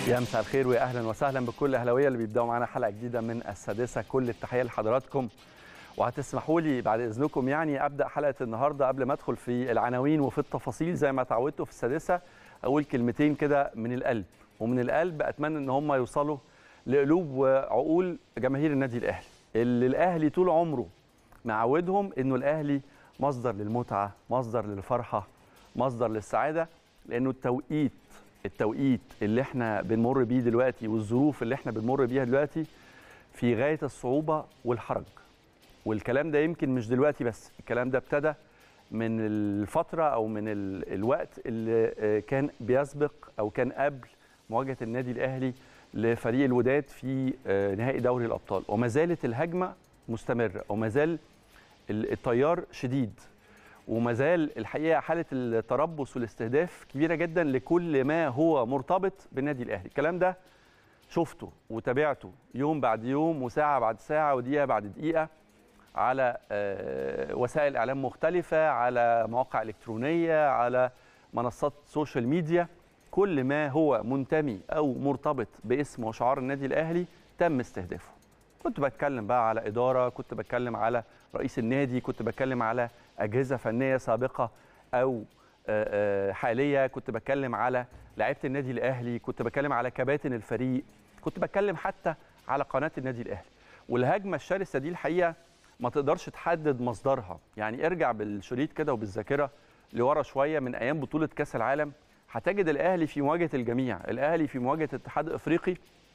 يا مساء الخير ويا اهلا وسهلا بكل اهلاويه اللي بيبداوا معانا حلقه جديده من السادسه كل التحيه لحضراتكم وهتسمحوا لي بعد اذنكم يعني ابدا حلقه النهارده قبل ما ادخل في العناوين وفي التفاصيل زي ما اتعودتوا في السادسه اقول كلمتين كده من القلب ومن القلب اتمنى ان هم يوصلوا لقلوب وعقول جماهير النادي الاهلي اللي الاهلي طول عمره معودهم انه الاهلي مصدر للمتعه مصدر للفرحه مصدر للسعاده لانه التوقيت التوقيت اللي احنا بنمر بيه دلوقتي والظروف اللي احنا بنمر بيها دلوقتي في غايه الصعوبه والحرج والكلام ده يمكن مش دلوقتي بس الكلام ده ابتدى من الفتره او من ال- الوقت اللي آه، كان بيسبق او كان قبل مواجهه النادي الاهلي لفريق الوداد في آه، نهائي دوري الابطال وما زالت الهجمه مستمره وما زال ال- التيار شديد وما زال الحقيقه حاله التربص والاستهداف كبيره جدا لكل ما هو مرتبط بالنادي الاهلي الكلام ده شفته وتابعته يوم بعد يوم وساعه بعد ساعه ودقيقه بعد دقيقه على آه، وسائل اعلام مختلفه على مواقع الكترونيه على منصات سوشيال ميديا كل ما هو منتمي او مرتبط باسم وشعار النادي الاهلي تم استهدافه كنت بتكلم بقى على اداره كنت بتكلم على رئيس النادي كنت بتكلم على اجهزه فنيه سابقه او آه، آه، حاليه كنت بتكلم على لعيبه النادي الاهلي كنت بتكلم على كباتن الفريق كنت بتكلم حتى على قناه النادي الاهلي والهجمه الشرسه دي الحقيقه ما تقدرش تحدد مصدرها يعني ارجع بالشريط كده وبالذاكره لورا شويه من ايام بطوله كاس العالم هتجد الاهلي في مواجهه الجميع الاهلي في مواجهه الاتحاد الافريقي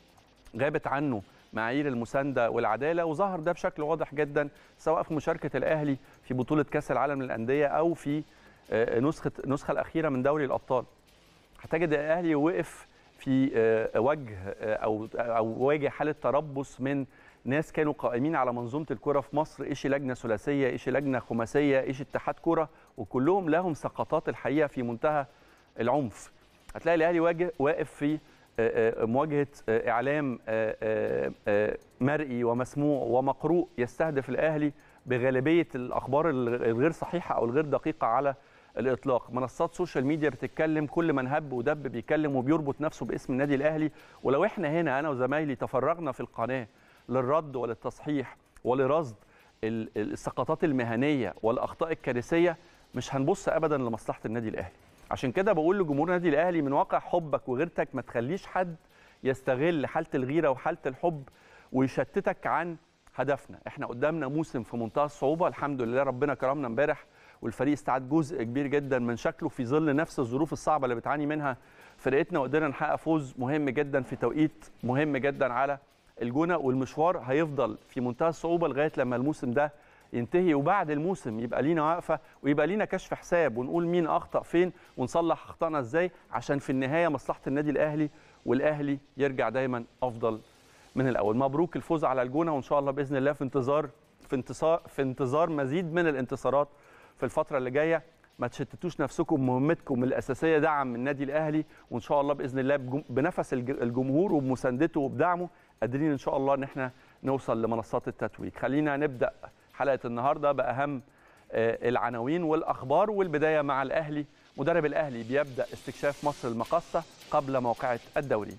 غابت عنه معايير المسانده والعداله وظهر ده بشكل واضح جدا سواء في مشاركه الاهلي في بطوله كاس العالم للانديه او في آه، نسخه النسخه الاخيره من دوري الابطال هتجد الاهلي وقف في آه، وجه آه، او او واجه حاله تربص من ناس كانوا قائمين على منظومه الكره في مصر ايش لجنه ثلاثيه ايش لجنه خماسيه ايش اتحاد كره وكلهم لهم سقطات الحقيقه في منتهى العنف هتلاقي الاهلي واجه واقف في آه، آه، مواجهه آه، اعلام آه، آه، آه، مرئي ومسموع ومقروء يستهدف الاهلي بغالبيه الاخبار الغير صحيحه او الغير دقيقه على الاطلاق منصات سوشيال ميديا بتتكلم كل من هب ودب بيتكلم وبيربط نفسه باسم النادي الاهلي ولو احنا هنا انا وزمايلي تفرغنا في القناه للرد وللتصحيح ولرصد ال- ال- السقطات المهنيه والاخطاء الكارثيه مش هنبص ابدا لمصلحه النادي الاهلي عشان كده بقول لجمهور النادي الاهلي من واقع حبك وغيرتك ما تخليش حد يستغل حاله الغيره وحاله الحب ويشتتك عن هدفنا احنا قدامنا موسم في منتهى الصعوبه الحمد لله ربنا كرمنا امبارح والفريق استعاد جزء كبير جدا من شكله في ظل نفس الظروف الصعبه اللي بتعاني منها فرقتنا وقدرنا نحقق فوز مهم جدا في توقيت مهم جدا على الجونه والمشوار هيفضل في منتهى الصعوبه لغايه لما الموسم ده ينتهي وبعد الموسم يبقى لينا واقفه ويبقى لينا كشف حساب ونقول مين اخطا فين ونصلح اخطائنا ازاي عشان في النهايه مصلحه النادي الاهلي والاهلي يرجع دايما افضل من الاول مبروك الفوز على الجونه وان شاء الله باذن الله في انتظار في انتصار في انتظار مزيد من الانتصارات في الفتره اللي جايه ما تشتتوش نفسكم مهمتكم الاساسيه دعم النادي الاهلي وان شاء الله باذن الله بجم- بنفس الج- الجمهور وبمساندته وبدعمه قادرين ان شاء الله ان احنا نوصل لمنصات التتويج خلينا نبدا حلقه النهارده باهم آه، العناوين والاخبار والبدايه مع الاهلي مدرب الاهلي بيبدا استكشاف مصر المقاصه قبل موقعه الدوري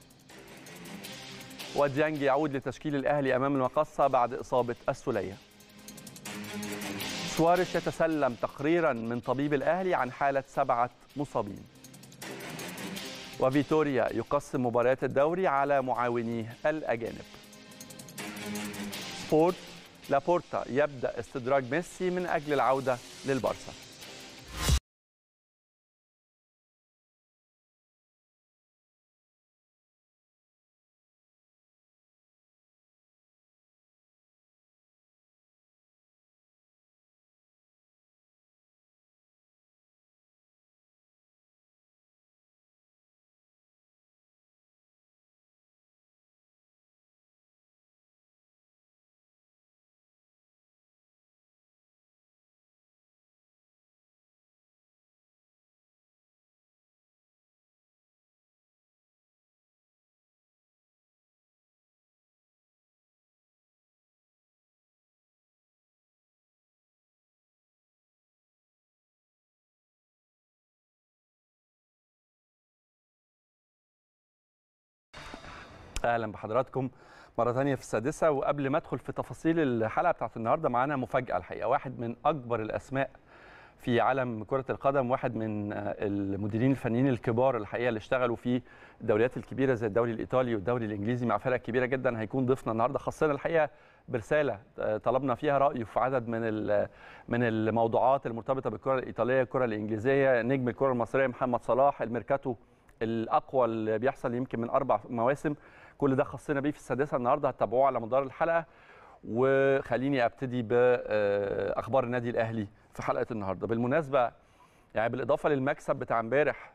وديانج يعود لتشكيل الاهلي امام المقاصه بعد اصابه السليه سواريش يتسلم تقريرا من طبيب الاهلي عن حاله سبعه مصابين وفيتوريا يقسم مباريات الدوري على معاونيه الاجانب سبورت لابورتا يبدا استدراج ميسي من اجل العوده للبارسا اهلا بحضراتكم مره ثانيه في السادسه وقبل ما ادخل في تفاصيل الحلقه بتاعت النهارده معانا مفاجاه الحقيقه واحد من اكبر الاسماء في عالم كره القدم واحد من المديرين الفنيين الكبار الحقيقه اللي اشتغلوا في الدوريات الكبيره زي الدوري الايطالي والدوري الانجليزي مع فرق كبيره جدا هيكون ضيفنا النهارده خاصنا الحقيقه برساله طلبنا فيها رايه في عدد من من الموضوعات المرتبطه بالكره الايطاليه الكره الانجليزيه نجم الكره المصريه محمد صلاح الميركاتو الاقوى اللي بيحصل يمكن من اربع مواسم كل ده خصنا بيه في السادسه النهارده هتتابعوه على مدار الحلقه وخليني ابتدي باخبار النادي الاهلي في حلقه النهارده بالمناسبه يعني بالاضافه للمكسب بتاع امبارح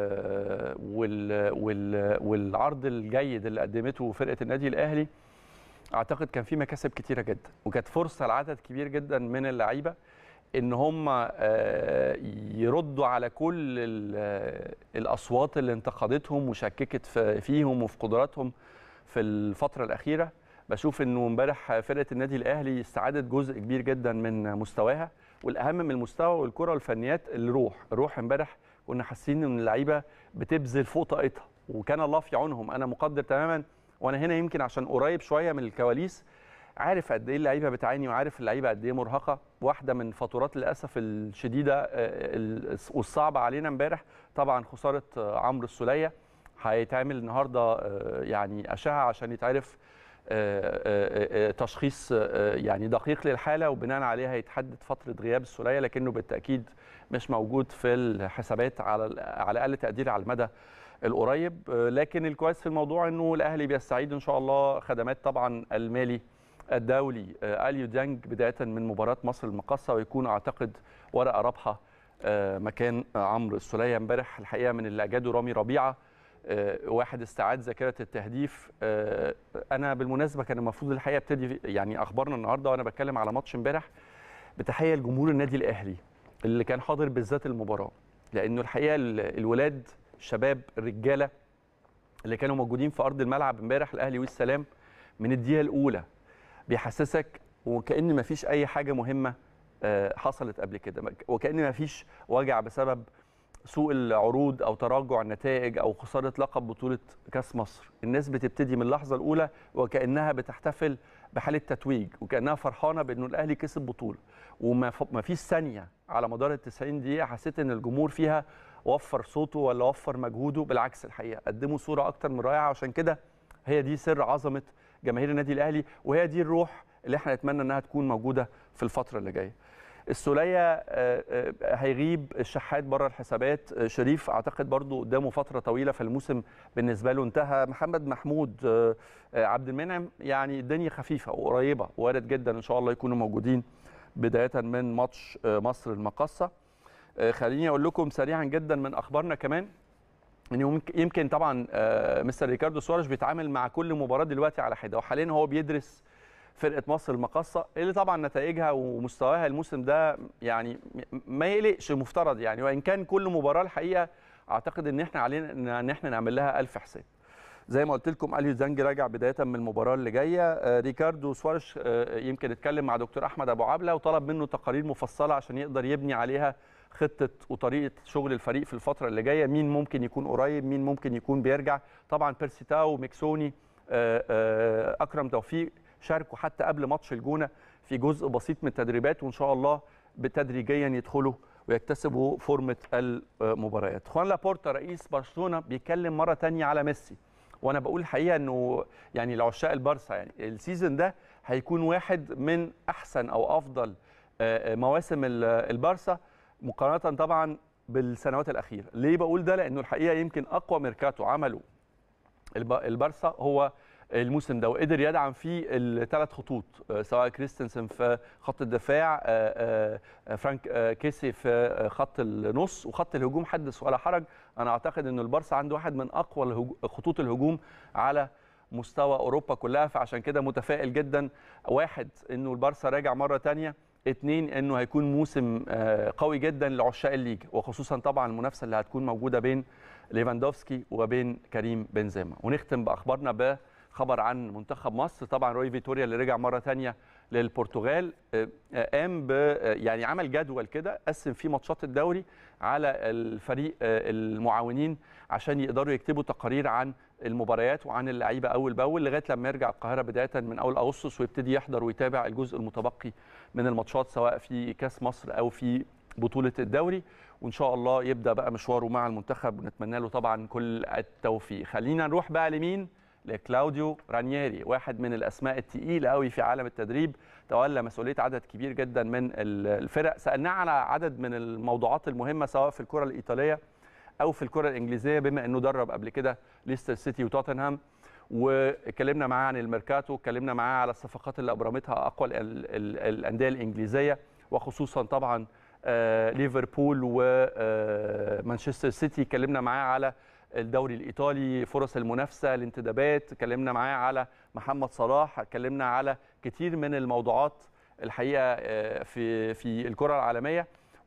والعرض الجيد اللي قدمته فرقه النادي الاهلي اعتقد كان في مكاسب كتيره جدا وكانت فرصه لعدد كبير جدا من اللعيبه ان هم يردوا على كل الاصوات اللي انتقدتهم وشككت فيهم وفي قدراتهم في الفتره الاخيره بشوف انه امبارح فرقه النادي الاهلي استعادت جزء كبير جدا من مستواها والاهم من المستوى والكره والفنيات الروح الروح امبارح كنا حاسين ان اللعيبه بتبذل فوق طاقتها وكان الله في عونهم انا مقدر تماما وانا هنا يمكن عشان قريب شويه من الكواليس عارف قد ايه اللعيبه بتعاني وعارف اللعيبه قد ايه مرهقه واحده من فترات للاسف الشديده والصعبه علينا امبارح طبعا خساره عمرو السوليه هيتعمل النهارده يعني اشعه عشان يتعرف تشخيص يعني دقيق للحاله وبناء عليها هيتحدد فتره غياب السوليه لكنه بالتاكيد مش موجود في الحسابات على على اقل تقدير على المدى القريب لكن الكويس في الموضوع انه الاهلي بيستعيد ان شاء الله خدمات طبعا المالي الدولي اليو ديانج بدايه من مباراه مصر المقاصه ويكون اعتقد ورقه رابحه مكان عمرو السوليه امبارح الحقيقه من اللي اجاده رامي ربيعه واحد استعاد ذاكره التهديف انا بالمناسبه كان المفروض الحقيقه ابتدي يعني اخبارنا النهارده وانا بتكلم على ماتش امبارح بتحيه لجمهور النادي الاهلي اللي كان حاضر بالذات المباراه لانه الحقيقه الولاد الشباب الرجاله اللي كانوا موجودين في ارض الملعب امبارح الاهلي والسلام من الدقيقه الاولى بيحسسك وكأن ما فيش أي حاجة مهمة حصلت قبل كده وكأن ما فيش وجع بسبب سوء العروض أو تراجع النتائج أو خسارة لقب بطولة كأس مصر الناس بتبتدي من اللحظة الأولى وكأنها بتحتفل بحالة تتويج وكأنها فرحانة بأنه الأهلي كسب بطولة وما فيش ثانية على مدار ال 90 دقيقة حسيت أن الجمهور فيها وفر صوته ولا وفر مجهوده بالعكس الحقيقة قدموا صورة أكتر من رائعة عشان كده هي دي سر عظمة جماهير النادي الاهلي وهي دي الروح اللي احنا نتمنى انها تكون موجوده في الفتره اللي جايه. السوليه هيغيب الشحات بره الحسابات شريف اعتقد برضو قدامه فتره طويله فالموسم بالنسبه له انتهى محمد محمود عبد المنعم يعني الدنيا خفيفه وقريبه وارد جدا ان شاء الله يكونوا موجودين بدايه من ماتش مصر المقاصه. خليني اقول لكم سريعا جدا من اخبارنا كمان ان يمكن طبعا مستر ريكاردو سوارش بيتعامل مع كل مباراه دلوقتي على حده وحاليا هو بيدرس فرقه مصر المقاصه اللي طبعا نتائجها ومستواها الموسم ده يعني ما يقلقش مفترض يعني وان كان كل مباراه الحقيقه اعتقد ان احنا علينا ان احنا نعمل لها ألف حساب زي ما قلت لكم اليو زانج راجع بدايه من المباراه اللي جايه ريكاردو سوارش يمكن اتكلم مع دكتور احمد ابو عبله وطلب منه تقارير مفصله عشان يقدر يبني عليها خطه وطريقه شغل الفريق في الفتره اللي جايه مين ممكن يكون قريب مين ممكن يكون بيرجع طبعا بيرسيتاو ميكسوني اكرم توفيق شاركوا حتى قبل ماتش الجونه في جزء بسيط من التدريبات وان شاء الله تدريجيا يدخلوا ويكتسبوا فورمه المباريات خوان لابورتا رئيس برشلونه بيتكلم مره ثانيه على ميسي وانا بقول الحقيقه انه يعني لعشاق البارسا يعني السيزون ده هيكون واحد من احسن او افضل مواسم البارسا مقارنه طبعا بالسنوات الاخيره ليه بقول ده لانه الحقيقه يمكن اقوى ميركاتو عمله البارسا هو الموسم ده وقدر يدعم فيه الثلاث خطوط سواء كريستنسن في خط الدفاع فرانك كيسي في خط النص وخط الهجوم حدث ولا حرج انا اعتقد انه البارسا عنده واحد من اقوى خطوط الهجوم على مستوى اوروبا كلها فعشان كده متفائل جدا واحد انه البارسا راجع مره ثانيه اثنين انه هيكون موسم قوي جدا لعشاق الليج وخصوصا طبعا المنافسه اللي هتكون موجوده بين ليفاندوفسكي وبين كريم بنزيما ونختم باخبارنا ب خبر عن منتخب مصر طبعا روي فيتوريا اللي رجع مره ثانيه للبرتغال قام ب يعني عمل جدول كده قسم فيه ماتشات الدوري على الفريق المعاونين عشان يقدروا يكتبوا تقارير عن المباريات وعن اللعيبه اول باول لغايه لما يرجع القاهره بدايه من اول اغسطس ويبتدي يحضر ويتابع الجزء المتبقي من الماتشات سواء في كاس مصر او في بطوله الدوري وان شاء الله يبدا بقى مشواره مع المنتخب ونتمنى له طبعا كل التوفيق خلينا نروح بقى لمين لكلاوديو رانييري واحد من الاسماء الثقيله قوي في عالم التدريب تولى مسؤوليه عدد كبير جدا من الفرق سالناه على عدد من الموضوعات المهمه سواء في الكره الايطاليه او في الكره الانجليزيه بما انه درب قبل كده ليستر سيتي وتوتنهام واتكلمنا معاه عن الميركاتو اتكلمنا معاه على الصفقات اللي ابرمتها اقوى الانديه الانجليزيه وخصوصا طبعا ليفربول ومانشستر سيتي اتكلمنا معاه على الدوري الايطالي فرص المنافسه الانتدابات اتكلمنا معاه على محمد صلاح اتكلمنا على كتير من الموضوعات الحقيقه في في الكره العالميه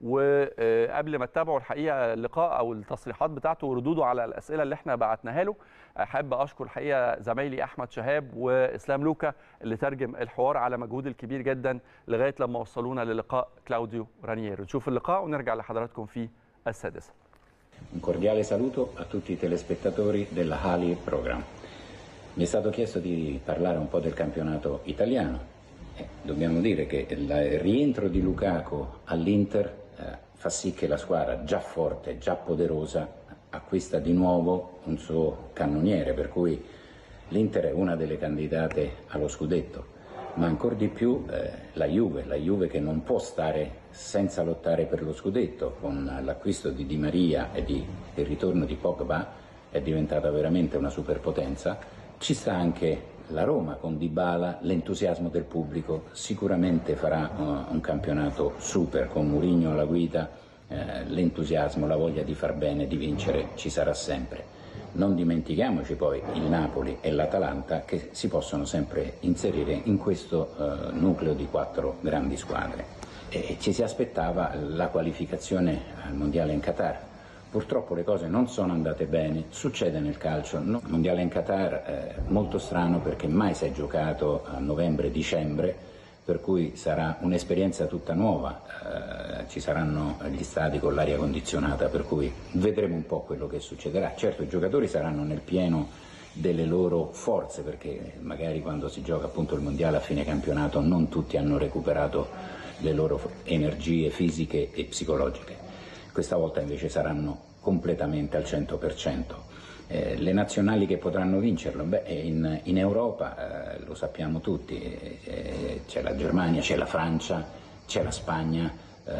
وقبل ما تتابعوا الحقيقه اللقاء او التصريحات بتاعته وردوده على الاسئله اللي احنا بعتناها له احب اشكر الحقيقه زمايلي احمد شهاب واسلام لوكا اللي ترجم الحوار على مجهود الكبير جدا لغايه لما وصلونا للقاء كلاوديو رانييرو نشوف اللقاء ونرجع لحضراتكم في السادسه Un cordiale saluto a tutti i telespettatori della Hali Program. Mi è stato chiesto di parlare un po' del campionato italiano. Eh, dobbiamo dire che il rientro di Lukaku all'Inter eh, fa sì che la squadra già forte, già poderosa, acquista di nuovo un suo cannoniere, per cui l'Inter è una delle candidate allo scudetto ma ancora di più eh, la Juve, la Juve che non può stare senza lottare per lo scudetto, con l'acquisto di Di Maria e di, il ritorno di Pogba è diventata veramente una superpotenza, ci sta anche la Roma con Dybala, l'entusiasmo del pubblico, sicuramente farà uh, un campionato super con Mourinho alla guida, eh, l'entusiasmo, la voglia di far bene, di vincere ci sarà sempre. Non dimentichiamoci poi il Napoli e l'Atalanta che si possono sempre inserire in questo eh, nucleo di quattro grandi squadre. E ci si aspettava la qualificazione al Mondiale in Qatar. Purtroppo le cose non sono andate bene, succede nel calcio. Il Mondiale in Qatar è molto strano perché mai si è giocato a novembre-dicembre per cui sarà un'esperienza tutta nuova, eh, ci saranno gli stadi con l'aria condizionata, per cui vedremo un po' quello che succederà. Certo i giocatori saranno nel pieno delle loro forze, perché magari quando si gioca appunto il mondiale a fine campionato non tutti hanno recuperato le loro energie fisiche e psicologiche. Questa volta invece saranno completamente al 100%. Eh, le nazionali che potranno vincerlo? Beh, in, in Europa eh, lo sappiamo tutti, eh, c'è la Germania, c'è la Francia, c'è la Spagna,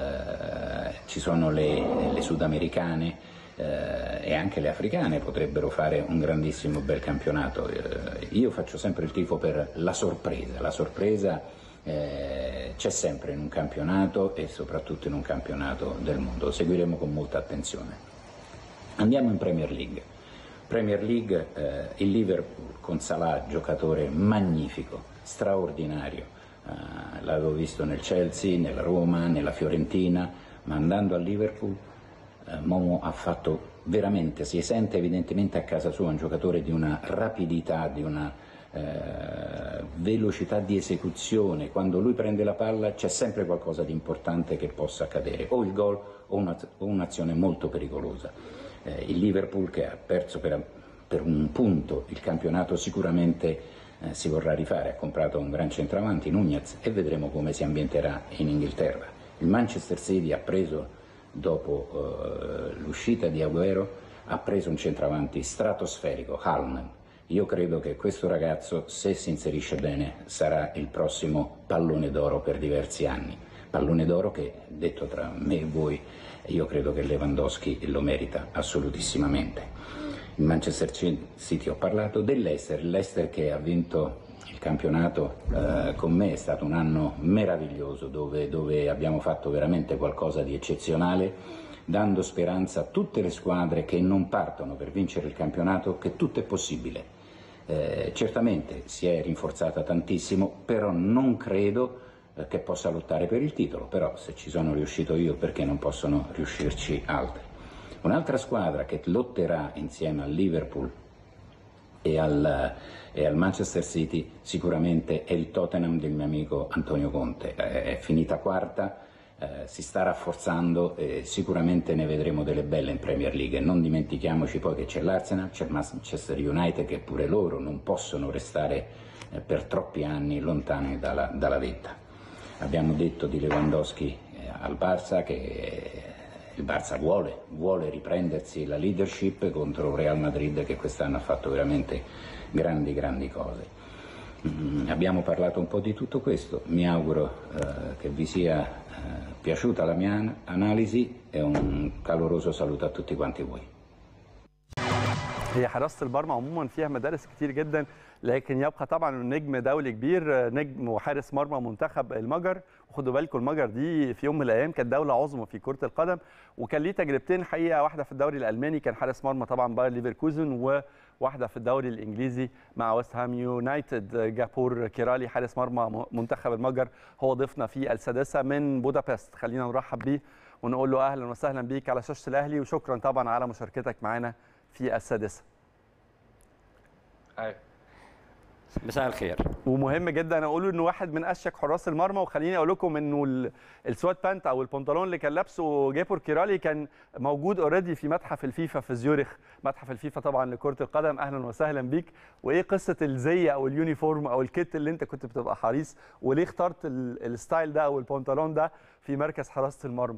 ci sono le, le sudamericane e anche le africane potrebbero fare un grandissimo bel campionato. io faccio sempre il tifo per la sorpresa, la sorpresa c'è sempre in un campionato e soprattutto in un campionato del mondo, lo seguiremo con molta attenzione. Andiamo in Premier League. Premier League, eh, il Liverpool con Salah, giocatore magnifico, straordinario. Eh, l'avevo visto nel Chelsea, nella Roma, nella Fiorentina, ma andando al Liverpool eh, Momo ha fatto veramente, si sente evidentemente a casa sua un giocatore di una rapidità, di una eh, velocità di esecuzione. Quando lui prende la palla c'è sempre qualcosa di importante che possa accadere, o il gol o, una, o un'azione molto pericolosa eh, il Liverpool che ha perso per, per, un punto il campionato sicuramente eh, si vorrà rifare, ha comprato un gran centravanti, Nunez, e vedremo come si ambienterà in Inghilterra. Il Manchester City ha preso, dopo eh, l'uscita di Aguero, ha preso un centravanti stratosferico, Hallman. Io credo che questo ragazzo, se si inserisce bene, sarà il prossimo pallone d'oro per diversi anni. Pallone d'oro che, detto tra me e voi, io credo che Lewandowski lo merita assolutissimamente. Il Manchester City ho parlato dell'Ester, l'Ester che ha vinto il campionato eh, con me è stato un anno meraviglioso dove, dove abbiamo fatto veramente qualcosa di eccezionale dando speranza a tutte le squadre che non partono per vincere il campionato che tutto è possibile. Eh, certamente si è rinforzata tantissimo, però non credo eh, che possa lottare per il titolo, però se ci sono riuscito io perché non possono riuscirci altri. Un'altra squadra che lotterà insieme al Liverpool e al, e al Manchester City sicuramente è il Tottenham del mio amico Antonio Conte. È, è finita quarta, eh, si sta rafforzando e sicuramente ne vedremo delle belle in Premier League. Non dimentichiamoci poi che c'è l'Arsenal, c'è il Manchester United che pure loro non possono restare eh, per troppi anni lontani dalla, dalla vetta. Abbiamo detto di Lewandowski eh, al Barça che il Barça vuole, vuole riprendersi la leadership contro un Real Madrid che quest'anno ha fatto veramente grandi, grandi cose. Mm, abbiamo parlato un po' di tutto questo, mi auguro eh, che vi sia eh, piaciuta la mia analisi e un caloroso saluto a tutti quanti voi. هي حراسه المرمى عموما فيها مدارس كتير جدا لكن يبقى طبعا نجم دولي كبير نجم وحارس مرمى منتخب المجر وخدوا بالكم المجر دي في يوم من الايام كانت دوله عظمى في كره القدم وكان ليه تجربتين حقيقه واحده في الدوري الالماني كان حارس مرمى طبعا باير ليفركوزن وواحده في الدوري الانجليزي مع ويست هام يونايتد جابور كيرالي حارس مرمى منتخب المجر هو ضيفنا في السادسه من بودابست خلينا نرحب بيه ونقول له اهلا وسهلا بيك على شاشه الاهلي وشكرا طبعا على مشاركتك معنا في السادسه أي. مساء الخير ومهم جدا اقول انه واحد من اشيك حراس المرمى وخليني اقول لكم انه ال- السوات بانت او البنطلون اللي كان لابسه جيبور كيرالي كان موجود اوريدي في متحف الفيفا في زيورخ متحف الفيفا طبعا لكره القدم اهلا وسهلا بيك وايه قصه الزي او اليونيفورم او الكيت اللي انت كنت بتبقى حريص وليه اخترت ال- الستايل ده او البنطلون ده في مركز حراسه المرمى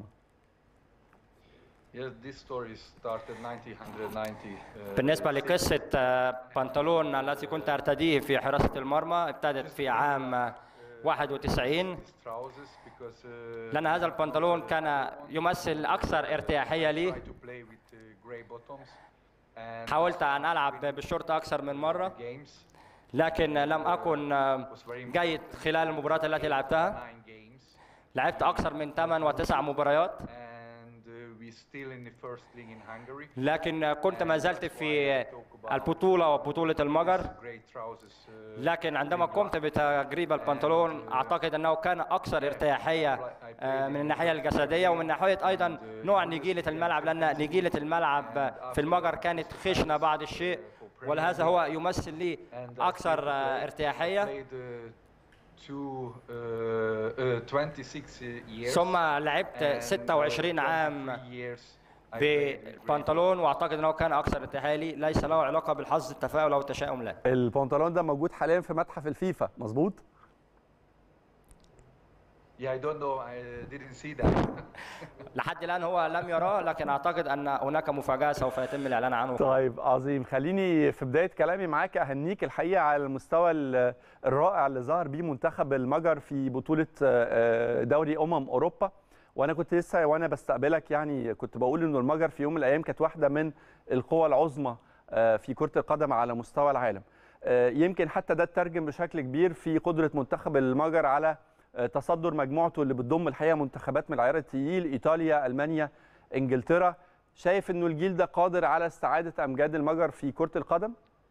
Yes, this story started 1990. uh, بالنسبة لقصة آه، بنطلون الذي كنت أرتديه في حراسة المرمى ابتدت في عام آه، 91 these trousers because uh, لأن هذا البنطلون كان يمثل أكثر ارتياحية I لي tried to play with uh, gray bottoms and حاولت أن ألعب بالشورت أكثر من مرة games لكن لم أكن آه، جيد خلال المباريات التي لعبتها nine games لعبت أكثر من 8 و9 مباريات and uh, we still in the first league in Hungary. لكن آه، كنت ما زلت في البطولة وبطولة المجر Gray trousers. Uh, لكن عندما قمت بتجريب البنطلون اعتقد انه كان اكثر ارتياحيه آه، من الناحيه الجسديه ومن ناحيه ايضا نوع نجيله الملعب لان نجيله الملعب في المجر كانت خشنه بعض الشيء ولهذا هو يمثل لي and I اكثر still آه، play- ارتياحيه played uh, two, uh, uh, 26 years. ثم لعبت and, uh, 26 عام 23 years I played with gray ببنطلون واعتقد انه كان اكثر ارتياحيه لي ليس له علاقه بالحظ التفاؤل او التشاؤم لا البنطلون ده موجود حاليا في متحف الفيفا مظبوط Yeah, I don't know. I didn't see that. لحد الان هو لم يراه لكن اعتقد ان هناك مفاجاه سوف يتم الاعلان عنه طيب عظيم خليني في بدايه كلامي معاك اهنيك الحقيقه على المستوى ال- الرائع اللي ظهر بيه منتخب المجر في بطوله آه، دوري امم اوروبا وانا كنت لسه وانا بستقبلك يعني كنت بقول انه المجر في يوم من الايام كانت واحده من القوى العظمى آه، في كره القدم على مستوى العالم آه، يمكن حتى ده اترجم بشكل كبير في قدره منتخب المجر على آه، تصدر مجموعته اللي بتضم الحقيقه منتخبات من العيار التقيل ايطاليا المانيا انجلترا شايف انه الجيل ده قادر على استعاده امجاد المجر في كره القدم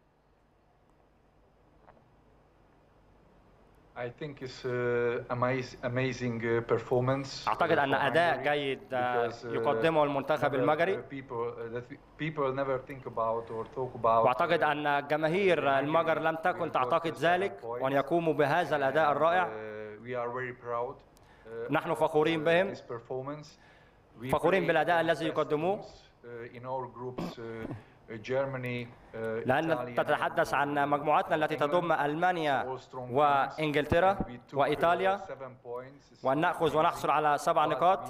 I think it's uh, amaz- amazing uh, performance. اعتقد uh, ان for اداء Hungary جيد آه، because, uh, يقدمه المنتخب never, المجري uh, people uh, that people never think about or talk about. واعتقد uh, ان جماهير المجر لم تكن تعتقد ذلك وان يقوموا بهذا الاداء الرائع uh, we are very proud. uh, نحن of, فخورين uh, بهم. this performance. We فخورين played بالأداء the الذي best يقدموه. teams, uh, in our groups, uh, uh, Germany, uh, لان Italy, تتحدث عن and مجموعتنا التي تضم المانيا وانجلترا وايطاليا وان ناخذ ونحصل على سبع نقاط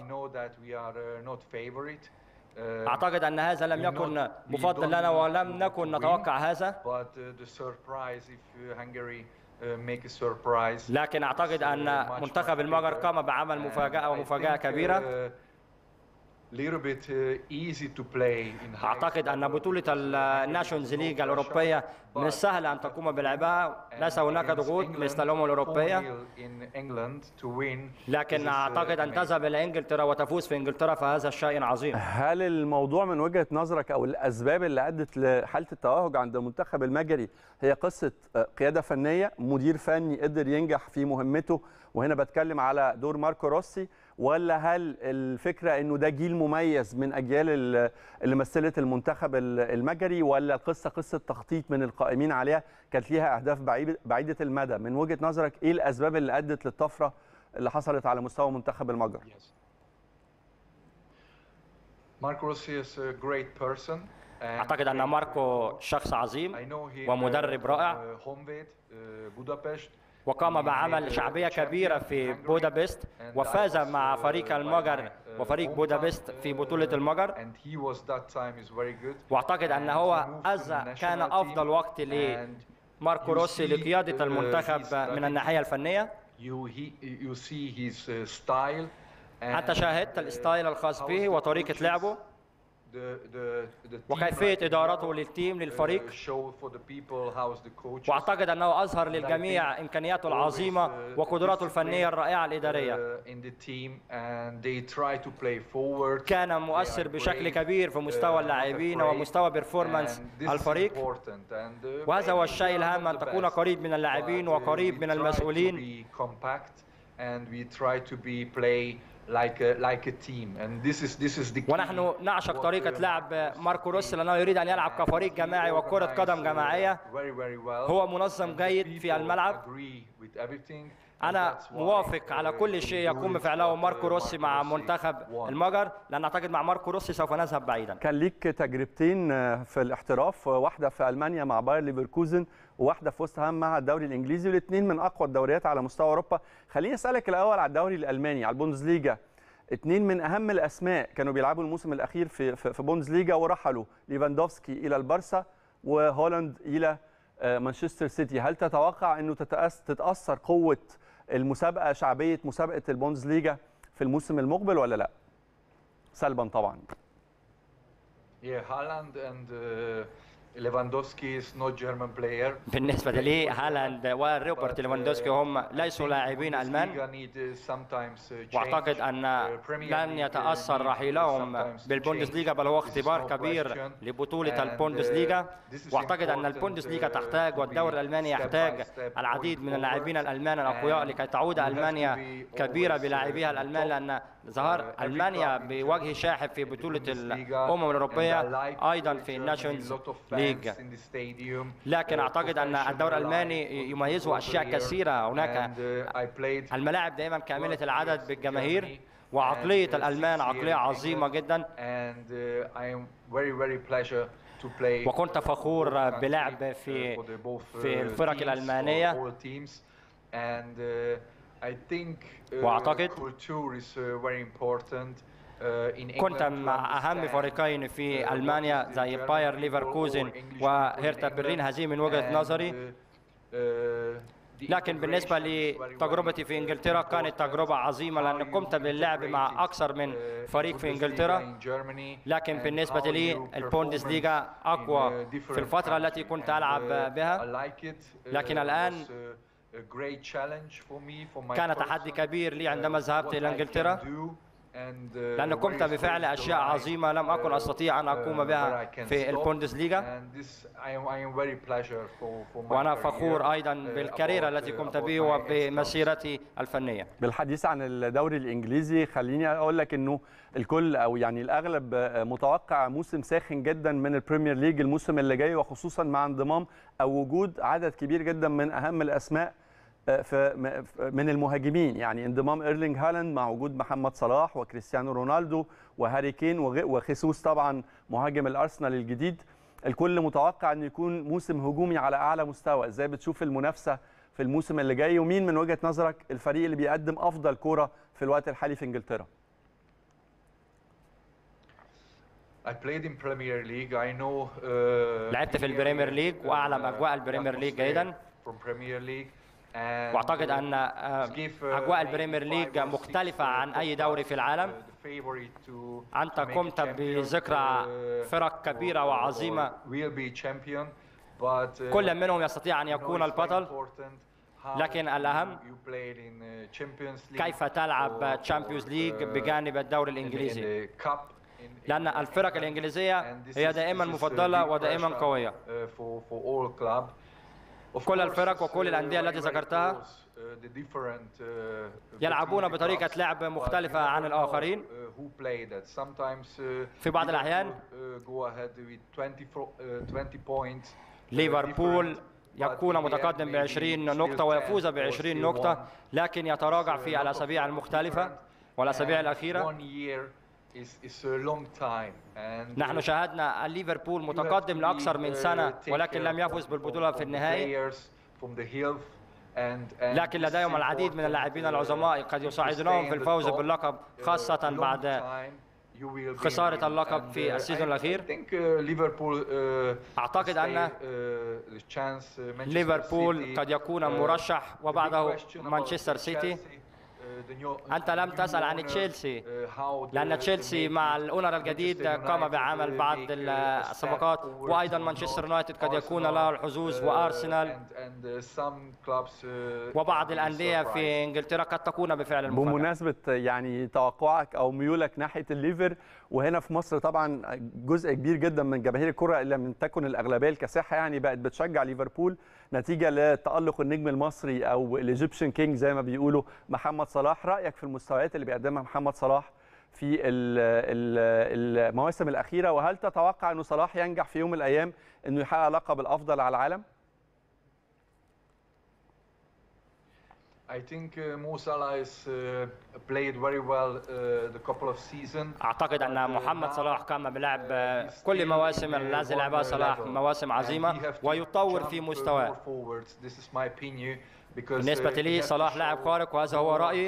اعتقد ان هذا لم يكن مفضل لنا ولم نكن نتوقع هذا لكن اعتقد ان منتخب المجر قام بعمل مفاجاه ومفاجاه كبيره اعتقد ان بطوله الناشونز ليج الاوروبيه من السهل ان تقوم بلعبها ليس هناك ضغوط مثل الامم الاوروبيه لكن اعتقد ان تذهب الى انجلترا وتفوز في انجلترا فهذا شيء عظيم هل الموضوع من وجهه نظرك او الاسباب اللي ادت لحاله التوهج عند المنتخب المجري هي قصه قياده فنيه مدير فني قدر ينجح في مهمته وهنا بتكلم على دور ماركو روسي ولا هل الفكره انه ده جيل مميز من اجيال ال- اللي مثلت المنتخب ال- المجري ولا القصه قصه تخطيط من القائمين عليها كانت ليها اهداف بعيد- بعيده المدى من وجهه نظرك ايه الاسباب اللي ادت للطفره اللي حصلت على مستوى منتخب المجر Yes. Marco Rossi is a great person. and اعتقد ان ماركو شخص عظيم I know him ومدرب uh, رائع. from, uh, Honvéd, uh, Budapest. وقام He بعمل made, uh, شعبية champion كبيرة in في Hungary. بودابست And وفاز I was, مع uh, فريق by المجر my, uh, وفريق hometown, بودابست في بطولة uh, المجر and he was that time is very good. واعتقد ان And هو he moved to أز the كان national افضل team وقت and لماركو you روسي see, لقيادة uh, المنتخب his من strategy. الناحية الفنية You he, you see his uh, style. أنت and, شاهدت uh, الستايل الخاص how به the وطريقة coaches, لعبه the- the- the team وكيفية like إدارته Ronaldo, للتيم uh, للفريق show for the people how's the coaches. واعتقد انه اظهر للجميع امكانياته العظيمه وقدراته الفنيه الرائعه الاداريه uh, in the team and they try to play forward. كان مؤثر They are بشكل brave, كبير في مستوى uh, not اللاعبين afraid, ومستوى بيرفورمانس and this is الفريق important. And, uh, وهذا هو maybe الشيء we are الهام not ان the تكون best, قريب من اللاعبين but, uh, وقريب we من try to المسؤولين be compact and we try to be play like a, like a team and this is this is the key ونحن نعشق what, طريقة uh, لعب Marcos ماركو Rossi روسي لأنه يريد أن يلعب and كفريق he جماعي وكرة organized, قدم uh, جماعية very, very well. هو منظم and the جيد في people الملعب. agree with everything, and أنا that's why, موافق على uh, كل he شيء do يقوم it بفعله what, ماركو uh, روسي Marco مع Rossi منتخب want. المجر لأن أعتقد مع ماركو روسي سوف نذهب بعيدا كان ليك تجربتين في الاحتراف واحده في المانيا مع باير ليفركوزن وواحده في وست هام مع الدوري الانجليزي والاثنين من اقوى الدوريات على مستوى اوروبا خليني اسالك الاول على الدوري الالماني على البوندسليجا اثنين من اهم الاسماء كانوا بيلعبوا الموسم الاخير في في في بوندسليجا ورحلوا ليفاندوفسكي الى البارسا وهولاند الى آه، مانشستر سيتي هل تتوقع انه تتأس- تتاثر قوه المسابقه شعبيه مسابقه البوندسليجا في الموسم المقبل ولا لا سلبا طبعا Yeah, Haaland and uh, Lewandowski is not German player. بالنسبة لي هالاند وروبرت But, uh, ليفاندوسكي هم I ليسوا think لاعبين ألمان Bundesliga need, uh, sometimes, uh, واعتقد change. ان Uh, Premier لن League, uh, يتاثر need, uh, رحيلهم sometimes to بالبوندسليغا change. بل هو This is اختبار no كبير question. لبطوله And, uh, البوندسليغا this is واعتقد ان important, البوندسليغا uh, تحتاج to والدوري be الالماني step by يحتاج step العديد going من اللاعبين forward. الالمان الاقوياء And لكي تعود we have to المانيا be كبيره always, uh, بلاعبيها in the الالمان top. لان ظهر Uh, every المانيا club in بوجه Germany, شاحب في in the بطوله Bundesliga, الامم and الاوروبيه I like, ايضا uh, في Germany, الناشونز lot of fans ليج in the stadium, لكن uh, اعتقد ان الدوري professional الالماني life, يميزه اشياء player, كثيره هناك and, uh, I played الملاعب دائما كامله world العدد years in بالجماهير Germany, وعقليه and, uh, الالمان six years عقليه in عظيمه England, جدا and uh, I am very very pleasure to play وكنت for فخور both countries, بلعب uh, في- for the both, في uh, الفرق teams, الألمانية. for all teams. and uh, I think uh, وأعتقد culture is uh, very important uh, in كنت England to مع اهم understand, فريقين uh, في what المانيا is the زي German باير people ليفركوزن or English people in وهيرتا England, برلين هذه من وجهه and, نظري uh, uh, the لكن بالنسبة integration is very, لتجربتي very, في uh, إنجلترا كانت important. تجربة عظيمة How لأن you قمت باللعب مع integrated, أكثر من uh, فريق في Bundesliga إنجلترا in Germany, لكن and بالنسبة how لي you البوندسليغا performance أقوى in, uh, في different الفترة التي countries. كنت And, ألعب uh, بها I like it. Uh, لكن it الآن was, uh, a great challenge for me, for my كان تحدي person, كبير لي uh, عندما ذهبت what إلى I إنجلترا can do, and, uh, لأن where قمت is بفعل the أشياء line, عظيمة لم أكن uh, أستطيع أن uh, أقوم where بها I can في stop. البوندسليغا And this, I am, I am very pleasure for, for my وأنا career, فخور أيضا uh, بالكاريرة about, التي uh, قمت about به my وبمسيرتي الفنية بالحديث عن الدوري الانجليزي خليني اقول لك انه الكل او يعني الاغلب متوقع موسم ساخن جدا من البريمير ليج الموسم اللي جاي وخصوصا مع انضمام او وجود عدد كبير جدا من اهم الاسماء في من المهاجمين يعني انضمام ايرلينج هالاند مع وجود محمد صلاح وكريستيانو رونالدو وهاري كين وخيسوس طبعا مهاجم الارسنال الجديد الكل متوقع انه يكون موسم هجومي على اعلى مستوى ازاي بتشوف المنافسه في الموسم اللي جاي ومين من وجهه نظرك الفريق اللي بيقدم افضل كوره في الوقت الحالي في انجلترا I played in Premier League. I know uh, لعبت في البريمير ليج وأعلم أجواء البريمير ليج جيدا from Premier League. And, واعتقد uh, ان آه، give, uh, اجواء maybe البريمير five ليج or مختلفه six, uh, عن اي top دوري في clubs, العالم uh, the favorite to انت make a قمت champion, بذكرى uh, فرق كبيره or- وعظيمه or will be champion, but, uh, كل منهم يستطيع ان you know, يكون it's very البطل important how لكن you- الأهم you played in, uh, Champions League كيف تلعب or- تشامبيونز or, ليج uh, بجانب الدوري in the- in الانجليزي the cup, in- لان in- الفرق in- الانجليزيه and this هي is- دائما this is a مفضله big ودائما pressure, قويه uh, for for all club. Of كل course, الفرق وكل uh, الأندية التي very, very ذكرتها close, uh, the different, uh, يلعبون between the بطريقة clubs. لعب But مختلفة you عن never know, الآخرين. uh, who play that. Sometimes, uh, في بعض Liverpool, الأحيان uh, go ahead with 20 fro- uh, 20 points, uh, ليفربول different, but يكون in the end متقدم ب maybe 20 still نقطة 10 ويفوز or ب 20 still نقطة one. لكن يتراجع It's a في lot of الأسابيع different. المختلفة والأسابيع And الأخيرة one year is, is a long time. And نحن uh, شاهدنا ليفربول you have متقدم to لأكثر be, من uh, سنة take ولكن care لم يفز from- بالبطولة from في the النهائي players, from the health and- and لكن this is لديهم العديد من important, اللاعبين uh, العظماء قد to يساعدونهم stay في in the الفوز top, باللقب uh, خاصة long بعد time. You will be خسارة in- اللقب and, في uh, السيزون I- الأخير. I think, uh, Liverpool, uh, أعتقد stay, أن uh, the chance, uh, Manchester ليفربول City, قد يكون uh, مرشح the big وبعده question about مانشستر سيتي Chelsea, uh, the new- أنت لم new تسأل عن owner, تشيلسي uh, how the- لأن the تشيلسي make مع it. الأونر الجديد Manchester قام United, بعمل uh, بعض make, uh, الصفقات step forward وأيضا or مانشستر not. يونايتد قد يكون Arsenal, له الحظوظ uh, وأرسنال and- and, uh, some clubs, uh, وبعض can be الأندية surprised. في إنجلترا قد تكون بفعل المفاجأة بمناسبة يعني توقعك أو ميولك ناحية الليفر وهنا في مصر طبعا جزء كبير جدا من جماهير الكرة إن لم تكن الأغلبية الكاسحة يعني بقت بتشجع ليفربول نتيجة لتألق النجم المصري أو الإيجيبشن كينج زي ما بيقولوا محمد صلاح رأيك في المستويات اللي بيقدمها محمد صلاح في ال- ال- المواسم الأخيرة وهل تتوقع أنه صلاح ينجح في يوم من الأيام أنه يحقق لقب الأفضل على العالم؟ I think uh, Mo Salah has uh, played very well uh, the couple of seasons. أعتقد but, أن uh, محمد now, صلاح قام بلعب uh, he's كل still مواسم in the التي one لعبها صلاح level. مواسم And عظيمة he have to ويطور jump, في uh, مستواه more forwards. This is my opinion because, uh, بالنسبة he لي has to صلاح لاعب show خارق وهذا هو more, رأيي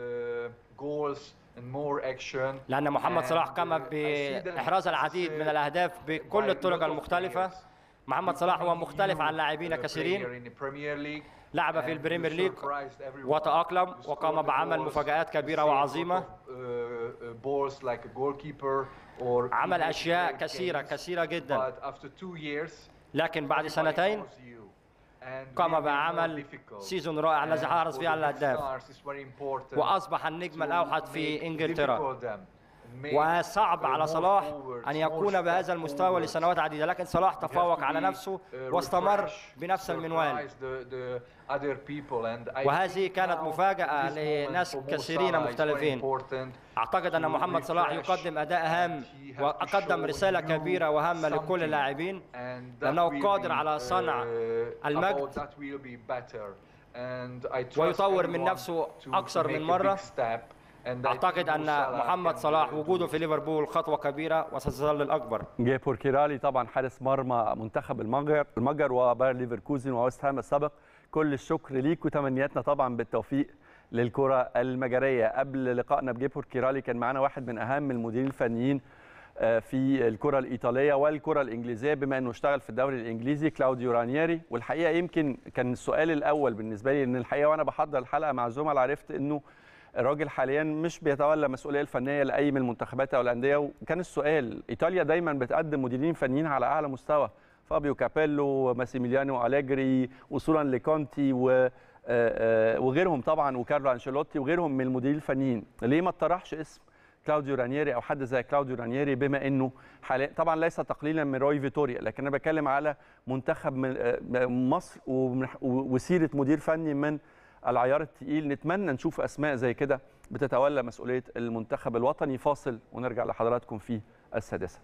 uh, goals and more action. لأن محمد صلاح And, قام uh, I see that بإحراز this, العديد uh, من الأهداف by بكل a الطرق lot of المختلفة players. محمد صلاح هو Becoming مختلف عن new, لاعبين uh, كثيرين player in the Premier League. لعب في And البريمير you ليج surprised everyone. وتأقلم You وقام scored the بعمل goals, مفاجآت you كبيرة saved a lot وعظيمة of, uh, uh, balls like a goalkeeper or عمل you made أشياء great كثيرة games. كثيرة جدا But after two years, لكن بعد everybody سنتين knows you. And قام will be more بعمل difficult. سيزون رائع الذي And حرز for فيه the على big الأهداف stars, it's very important وأصبح النجم to الأوحد في make إنجلترا difficult them. Make, وصعب uh, على more صلاح forwards, أن more يكون step بهذا المستوى forwards. لسنوات عديدة لكن صلاح You have تفوق to على be, نفسه uh, واستمر refresh, بنفس المنوال surprise the- the other people. And I وهذه think كانت now مفاجأة this moment لناس for Mo كثيرين Salah is very مختلفين. important. أعتقد أن to محمد صلاح refresh يقدم أداء هام and he has to وقدم show رسالة you كبيرة وهامة لكل something. اللاعبين And that لأنه will قادر be, على صنع uh, المجد about that will be better. And I trust ويطور من everyone نفسه to- أكثر to من make a مرة. big step. And I أعتقد think Mo أن Salah محمد can, صلاح uh, وجوده do في ليفربول خطوة كبيرة وستظل الأكبر جيبور كيرالي طبعا حارس مرمى منتخب المجر المجر وباير ليفركوزن وويست هام السابق كل الشكر ليك وتمنياتنا طبعا بالتوفيق للكره المجريه قبل لقائنا بجيبور كيرالي كان معانا واحد من اهم المديرين الفنيين آه، في الكره الايطاليه والكره الانجليزيه بما انه اشتغل في الدوري الانجليزي كلاوديو رانييري والحقيقه يمكن كان السؤال الاول بالنسبه لي ان الحقيقه وانا بحضر الحلقه مع زملاء عرفت انه الراجل حاليا مش بيتولى المسؤوليه الفنيه لاي من المنتخبات او الانديه وكان السؤال ايطاليا دايما بتقدم مديرين فنيين على اعلى مستوى فابيو كابيلو ماسيميليانو اليجري وصولا لكونتي و آه، آه، وغيرهم طبعا وكارلو انشيلوتي وغيرهم من المديرين الفنيين ليه ما اطرحش اسم كلاوديو رانييري او حد زي كلاوديو رانييري بما انه حاليا طبعا ليس تقليلا من روي فيتوريا لكن انا بتكلم على منتخب من آه، مصر ومن- وسيره مدير فني من العيار التقيل نتمنى نشوف اسماء زي كده بتتولى مسؤوليه المنتخب الوطني فاصل ونرجع لحضراتكم في السادسه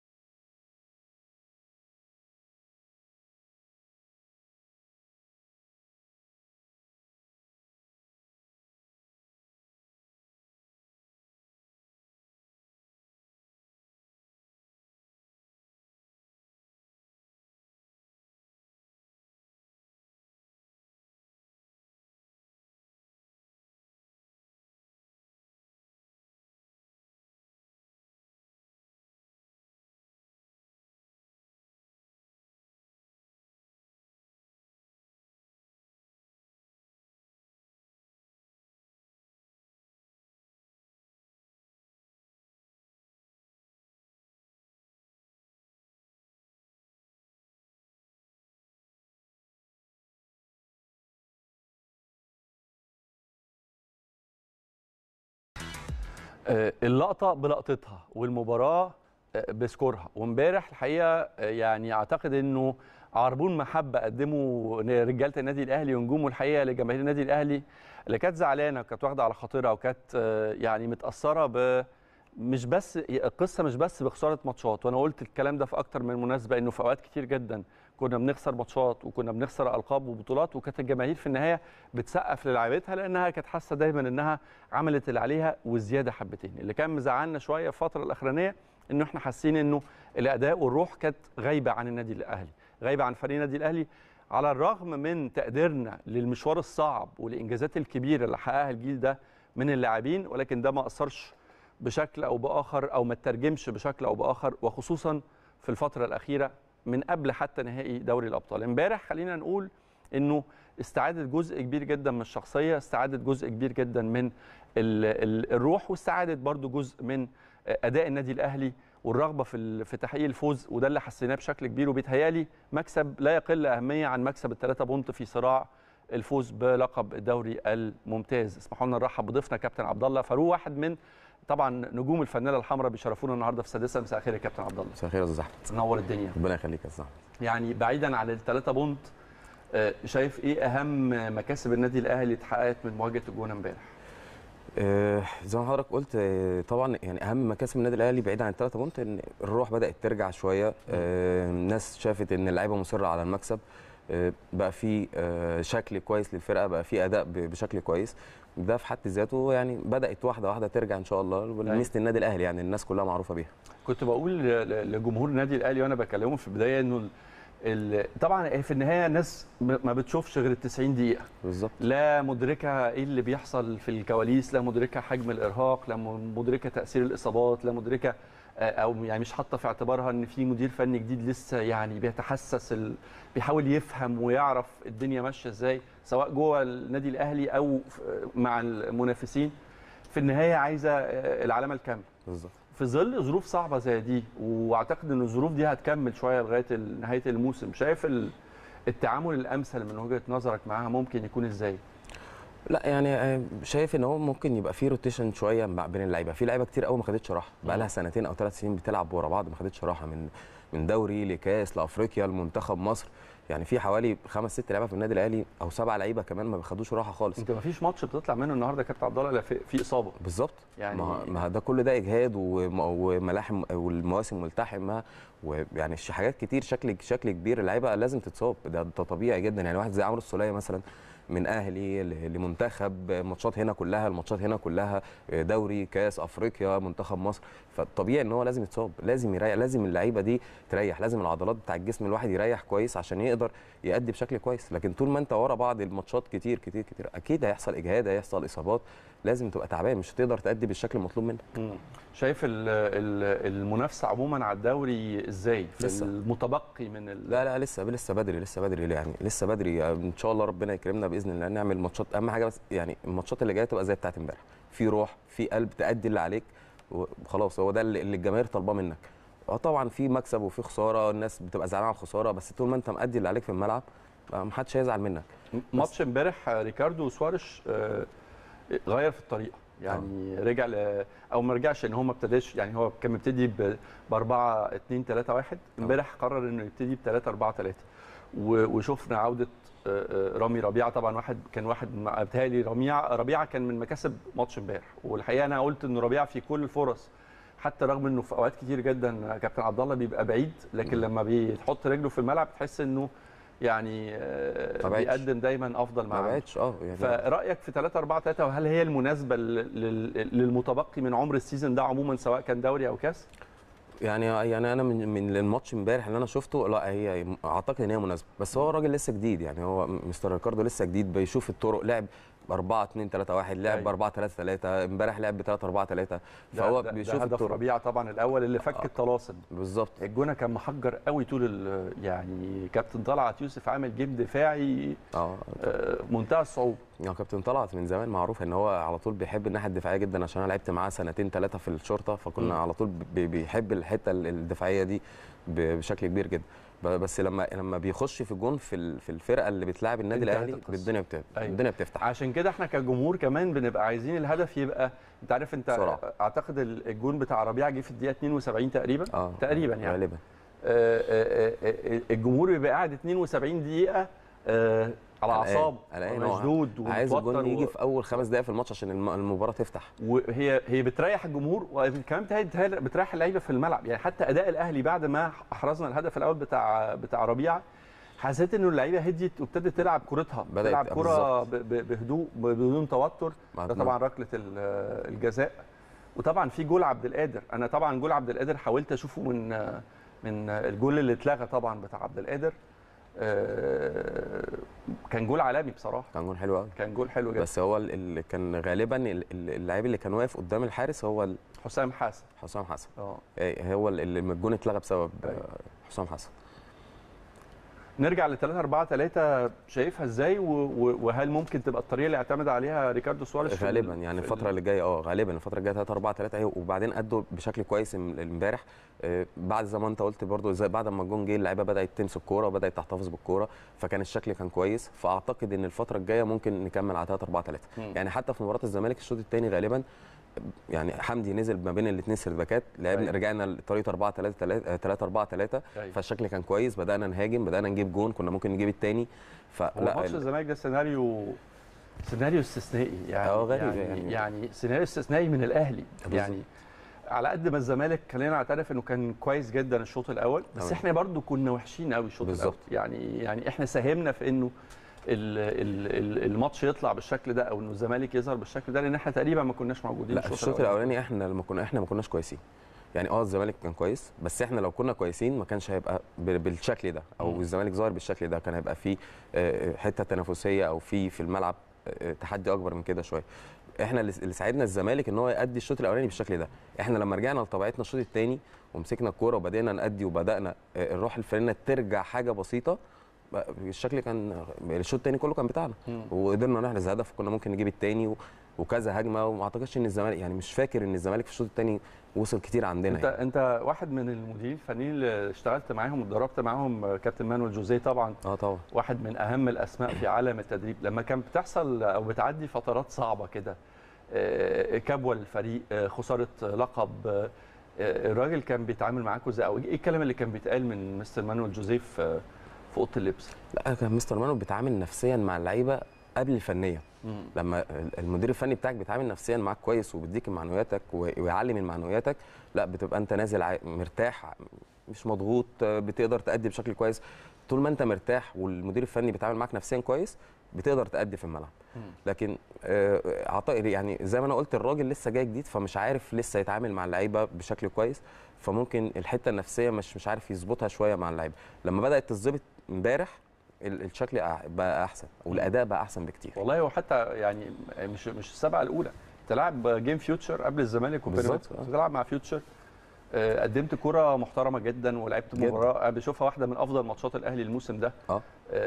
آه، اللقطه بلقطتها والمباراه آه، بسكورها وامبارح الحقيقه آه، يعني اعتقد انه عربون محبه قدموا رجاله النادي الاهلي ونجومه الحقيقه لجماهير النادي الاهلي اللي كانت زعلانه وكانت واخده على خاطرها وكانت آه، يعني متاثره ب مش بس القصه مش بس بخساره ماتشات وانا قلت الكلام ده في اكتر من مناسبه انه في اوقات كتير جدا كنا بنخسر ماتشات وكنا بنخسر القاب وبطولات وكانت الجماهير في النهايه بتسقف للاعيبتها لانها كانت حاسه دايما انها عملت اللي عليها وزياده حبتين اللي كان مزعلنا شويه في الفتره الاخرانيه انه احنا حاسين انه الاداء والروح كانت غايبه عن النادي الاهلي غايبه عن فريق النادي الاهلي على الرغم من تقديرنا للمشوار الصعب والانجازات الكبيره اللي حققها الجيل ده من اللاعبين ولكن ده ما اثرش بشكل او باخر او ما ترجمش بشكل او باخر وخصوصا في الفتره الاخيره من قبل حتى نهائي دوري الابطال امبارح خلينا نقول انه استعادت جزء كبير جدا من الشخصيه استعادت جزء كبير جدا من ال ال الروح واستعادت برضو جزء من اداء النادي الاهلي والرغبه في ال- في تحقيق الفوز وده اللي حسيناه بشكل كبير وبيتهيالي مكسب لا يقل اهميه عن مكسب الثلاثه بونت في صراع الفوز بلقب الدوري الممتاز اسمحوا لنا نرحب بضيفنا كابتن عبد الله فاروق واحد من طبعا نجوم الفنانه الحمراء بيشرفونا النهارده في السادسه مساء الخير يا كابتن عبد الله مساء الخير يا استاذ احمد منور الدنيا ربنا يخليك يا استاذ احمد يعني بعيدا عن الثلاثه بونت آه، شايف ايه اهم مكاسب النادي الاهلي اتحققت من مواجهه الجونه امبارح آه، زي ما حضرتك قلت آه، طبعا يعني اهم مكاسب النادي الاهلي بعيد عن الثلاثه بونت ان الروح بدات ترجع شويه آه، الناس شافت ان اللعيبه مصره على المكسب آه، بقى في آه، شكل كويس للفرقه بقى في اداء ب- بشكل كويس ده في حد ذاته يعني بدات واحده واحده ترجع ان شاء الله لميزه النادي الاهلي يعني الناس كلها معروفه بيها كنت بقول ل- ل- لجمهور النادي الاهلي وانا بكلمهم في البدايه انه ال- ال- طبعا هي في النهايه الناس م- ما بتشوفش غير ال 90 دقيقه بالظبط لا مدركه ايه اللي بيحصل في الكواليس لا مدركه حجم الارهاق لا م- مدركه تاثير الاصابات لا مدركه آه، او يعني مش حاطه في اعتبارها ان في مدير فني جديد لسه يعني بيتحسس ال... بيحاول يفهم ويعرف الدنيا ماشيه ازاي سواء جوه النادي الاهلي او ف- مع المنافسين في النهايه عايزه آه، العلامه الكامله بالظبط في ظل ظروف صعبه زي دي واعتقد ان الظروف دي هتكمل شويه لغايه ال- نهايه الموسم شايف ال- التعامل الامثل من وجهه نظرك معاها ممكن يكون ازاي لا يعني آه، شايف ان هو ممكن يبقى في روتيشن شويه مع- بين اللعيبه في لعيبه كتير قوي ما خدتش راحه بقى لها سنتين او ثلاث سنين بتلعب ورا بعض ما خدتش راحه من من دوري لكاس لافريقيا لمنتخب مصر يعني في حوالي خمس ست لعيبه في النادي الاهلي او سبع لعيبه كمان ما بياخدوش راحه خالص انت ما فيش ماتش بتطلع منه النهارده يا كابتن عبد الله الا في, في اصابه بالظبط يعني- يعني ما ما ده كل ده اجهاد وم- وملاحم والمواسم ملتحمه ويعني ش- حاجات كتير شكل شكل كبير اللعيبه لازم تتصاب ده, ده طبيعي جدا يعني واحد زي عمرو السوليه مثلا من اهلي ل- لمنتخب ماتشات هنا كلها الماتشات هنا كلها دوري كاس افريقيا منتخب مصر فالطبيعي ان هو لازم يتصاب لازم يريح لازم اللعيبه دي تريح لازم العضلات بتاع الجسم الواحد يريح كويس عشان يقدر يأدي بشكل كويس لكن طول ما انت ورا بعض الماتشات كتير كتير كتير اكيد هيحصل اجهاد هيحصل اصابات لازم تبقى تعبان مش هتقدر تأدي بالشكل المطلوب منك شايف ال- ال- المنافسه عموما على الدوري ازاي في لسه. المتبقي من ال... لا لا لسه لسه بدري لسه بدري يعني لسه بدري ان شاء الله ربنا يكرمنا باذن الله نعمل ماتشات اهم حاجه بس يعني الماتشات اللي جايه تبقى زي بتاعت امبارح في روح في قلب تأدي اللي عليك وخلاص هو ده اللي اللي الجماهير طالباه منك اه طبعا في مكسب وفي خساره الناس بتبقى زعلانه على الخساره بس طول ما انت مأدي اللي عليك في الملعب ما حدش هيزعل منك ماتش امبارح آه، ريكاردو وسوارش آه، غير في الطريقه يعني رجع ل... او ما رجعش ان هو ما ابتداش يعني هو كان مبتدي ب 4 2 3 1 امبارح قرر انه يبتدي ب 3 4 3 وشفنا عوده آه، آه، رامي ربيعه طبعا واحد كان واحد مع- بيتهيألي ربيعه ربيعه كان من مكاسب ماتش امبارح والحقيقه انا قلت ان ربيعه في كل الفرص حتى رغم انه في اوقات كتير جدا كابتن عبد الله بيبقى بعيد لكن لما بيحط رجله في الملعب تحس انه يعني آه، ما بعدش. بيقدم دايما افضل ما معاه بقتش اه يعني فرايك في 3 4 3 وهل هي المناسبه لل- لل- للمتبقي من عمر السيزون ده عموما سواء كان دوري او كاس يعني يعني انا من من الماتش امبارح اللي انا شفته لا هي اعتقد ان هي مناسبه بس هو الراجل لسه جديد يعني هو مستر ريكاردو لسه جديد بيشوف الطرق لعب 4 2 3 1 لعب أيوة. ب 4 3 3 امبارح لعب ب 3 4 3 ده- فهو ده- بيشوف ده هدف الطرق ربيعه طبعا الاول اللي فك الطلاسم بالظبط الجونه كان محجر قوي طول ال- يعني كابتن طلعت يوسف عامل جيم دفاعي اه آه، منتهى الصعوبه يعني كابتن طلعت من زمان معروف ان هو على طول بيحب الناحيه الدفاعيه جدا عشان انا لعبت معاه سنتين ثلاثه في الشرطه فكنا مم. على طول بي- بيحب الحته الدفاعيه دي ب- بشكل كبير جدا ب- بس لما لما بيخش في الجون في ال- في الفرقه اللي بتلاعب النادي انتهت الاهلي القصة. الدنيا بتفتح أيوة. الدنيا بتفتح عشان كده احنا كجمهور كمان بنبقى عايزين الهدف يبقى انت عارف انت بسرعة. اعتقد ال- الجون بتاع ربيعه جه في الدقيقه 72 تقريبا اه تقريبا يعني غالبا آه، آه، آه، الجمهور بيبقى قاعد 72 دقيقه آه، على اعصاب قلقان هو ومشدود عايز ومتوتر الجون يجي و- في اول خمس دقائق في الماتش عشان الم- المباراه تفتح وهي هي بتريح الجمهور وكمان بتهيألي- بتهيألي بتريح اللعيبه في الملعب يعني حتى اداء الاهلي بعد ما احرزنا الهدف الاول بتاع بتاع ربيعه حسيت انه اللعيبه هديت وابتدت تلعب كورتها بدأت- تلعب كوره بالظبط. ب- ب- بهدوء بدون توتر مع- ده طبعا ركله ال- الجزاء وطبعا في جول عبد القادر انا طبعا جول عبد القادر حاولت اشوفه من من الجول اللي اتلغى طبعا بتاع عبد القادر آه، كان جول عالمي بصراحه كان جون حلو قوي كان جول حلو جدا بس هو ال- اللي كان غالبا ال- ال- اللاعب اللي كان واقف قدام الحارس هو ال- حسام حسن حسام حسن اه إيه، هو اللي الجون اتلغى بسبب أيوة. آه، حسام حسن نرجع ل 3 4 3 شايفها ازاي و- و- وهل ممكن تبقى الطريقه اللي اعتمد عليها ريكاردو سواريز في ال- غالبا يعني في الفتره ال- اللي جايه اه غالبا الفتره الجايه 3 4 3 اهي وبعدين ادوا بشكل كويس ام- امبارح آه، بعد زي ما انت قلت برضو زي بعد ما الجون جه اللعيبه بدات تمسك كوره وبدات تحتفظ بالكوره فكان الشكل كان كويس فاعتقد ان الفتره الجايه ممكن نكمل على 3 4 3 مم. يعني حتى في مباراه الزمالك الشوط الثاني غالبا يعني حمدي نزل ما بين الاثنين سيرفاكات لعبنا أيوة. رجعنا لطريقه 4 3 3 3 4 3 أيوة. فالشكل كان كويس بدانا نهاجم بدانا نجيب جون كنا ممكن نجيب الثاني هو ماتش فلا الزمالك ده سيناريو سيناريو استثنائي يعني اه غريب يعني, يعني. يعني, يعني سيناريو استثنائي من الاهلي بالظبط. يعني على قد ما الزمالك خلينا نعترف انه كان كويس جدا الشوط الاول بس تمام. احنا برضو كنا وحشين قوي الشوط الاول بالظبط. يعني يعني احنا ساهمنا في انه ال- ال- ال- الماتش يطلع بالشكل ده او انه الزمالك يظهر بالشكل ده لان احنا تقريبا ما كناش موجودين لا الشوط الاولاني احنا لما كنا احنا ما كناش كويسين يعني اه الزمالك كان كويس بس احنا لو كنا كويسين ما كانش هيبقى ب- بالشكل ده او مم. الزمالك ظاهر بالشكل ده كان هيبقى فيه آه، حته تنافسيه او في في الملعب آه، تحدي اكبر من كده شويه احنا اللي اللي ساعدنا الزمالك ان هو يأدي الشوط الاولاني بالشكل ده احنا لما رجعنا لطبيعتنا الشوط الثاني ومسكنا الكوره وبدأنا نأدي وبدأنا آه، الروح الفريقنا ترجع حاجه بسيطه بقى الشكل كان الشوط الثاني كله كان بتاعنا مم. وقدرنا نحرز هدف وكنا ممكن نجيب الثاني و... وكذا هجمه وما اعتقدش ان الزمالك يعني مش فاكر ان الزمالك في الشوط الثاني وصل كتير عندنا انت يعني. انت واحد من المديرين الفنيين اللي اشتغلت معاهم واتدربت معاهم كابتن مانويل جوزيه طبعا اه طبعا واحد من اهم الاسماء في عالم التدريب لما كان بتحصل او بتعدي فترات صعبه كده آه، كبوه للفريق آه، خساره لقب آه، الراجل كان بيتعامل معاكم ازاي او ايه الكلام اللي كان بيتقال من مستر مانويل جوزيف آه، في اوضه اللبس لا كان مستر مانو بيتعامل نفسيا مع اللعيبه قبل الفنيه مم. لما المدير الفني بتاعك بيتعامل نفسيا معاك كويس وبيديك معنوياتك و- ويعلي من معنوياتك لا بتبقى انت نازل عا- مرتاح مش مضغوط بتقدر تأدي بشكل كويس طول ما انت مرتاح والمدير الفني بيتعامل معاك نفسيا كويس بتقدر تأدي في الملعب مم. لكن آه، اعتقد يعني زي ما انا قلت الراجل لسه جاي جديد فمش عارف لسه يتعامل مع اللعيبه بشكل كويس فممكن الحته النفسيه مش مش عارف يظبطها شويه مع اللعيبه لما بدات تظبط امبارح ال- الشكل أح- بقى احسن والاداء بقى احسن بكتير والله هو حتى يعني مش مش السبعه الاولى تلعب جيم فيوتشر قبل الزمالك وبيراميدز بالظبط. تلعب مع فيوتشر آه، قدمت كرة محترمة جدا ولعبت جداً. مباراة أنا بشوفها واحدة من أفضل ماتشات الأهلي الموسم ده اه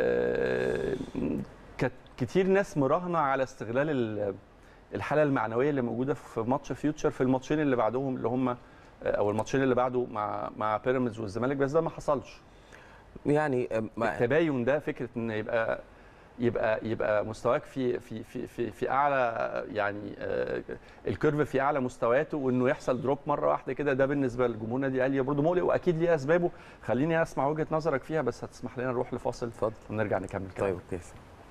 آه، كانت كتير ناس مراهنة على استغلال ال- الحالة المعنوية اللي موجودة في ماتش فيوتشر في الماتشين اللي بعدهم اللي هم آه، أو الماتشين اللي بعده مع مع بيراميدز والزمالك بس ده ما حصلش يعني آه، ما- التباين ده فكره ان يبقى يبقى يبقى مستواك في في في في, في اعلى يعني آه، الكيرف في اعلى مستوياته وانه يحصل دروب مره واحده كده ده بالنسبه لجمهور نادي الاهلي برضه مقلق واكيد ليه اسبابه خليني اسمع وجهه نظرك فيها بس هتسمح لنا نروح لفاصل اتفضل ونرجع نكمل كلام طيب اوكي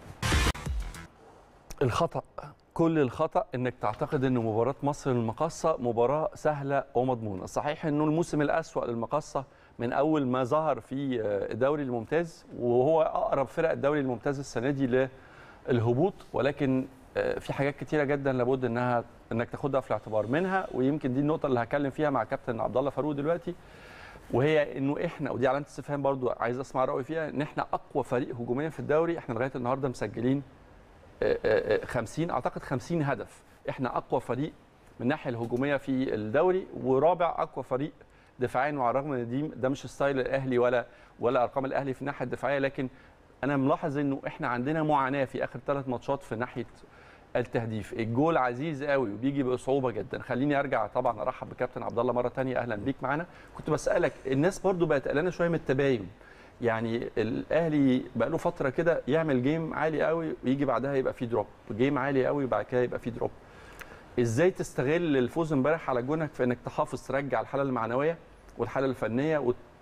الخطا كل الخطا انك تعتقد ان مباراه مصر للمقصه مباراه سهله ومضمونه صحيح انه الموسم الاسوا للمقصه من اول ما ظهر في آه، الدوري الممتاز وهو اقرب فرق الدوري الممتاز السنه دي للهبوط ولكن آه، في حاجات كتيره جدا لابد انها انك تاخدها في الاعتبار منها ويمكن دي النقطه اللي هتكلم فيها مع كابتن عبد الله فاروق دلوقتي وهي انه احنا ودي علامه استفهام برضو عايز اسمع رايي فيها ان احنا اقوى فريق هجوميا في الدوري احنا لغايه النهارده مسجلين آه، آه، آه، 50 اعتقد 50 هدف احنا اقوى فريق من الناحيه الهجوميه في الدوري ورابع اقوى فريق دفاعيا وعلى الرغم ان دي ده مش ستايل الاهلي ولا ولا ارقام الاهلي في الناحيه الدفاعيه لكن انا ملاحظ انه احنا عندنا معاناه في اخر ثلاث ماتشات في ناحيه التهديف الجول عزيز قوي وبيجي بصعوبه جدا خليني ارجع طبعا ارحب بكابتن عبد الله مره ثانيه اهلا بيك معانا كنت بسالك الناس برضو بقت قلقانه شويه من التباين يعني الاهلي بقى له فتره كده يعمل جيم عالي قوي ويجي بعدها يبقى فيه دروب جيم عالي قوي وبعد كده يبقى فيه دروب ازاي تستغل الفوز امبارح على جونك في انك تحافظ ترجع الحاله المعنويه والحاله الفنيه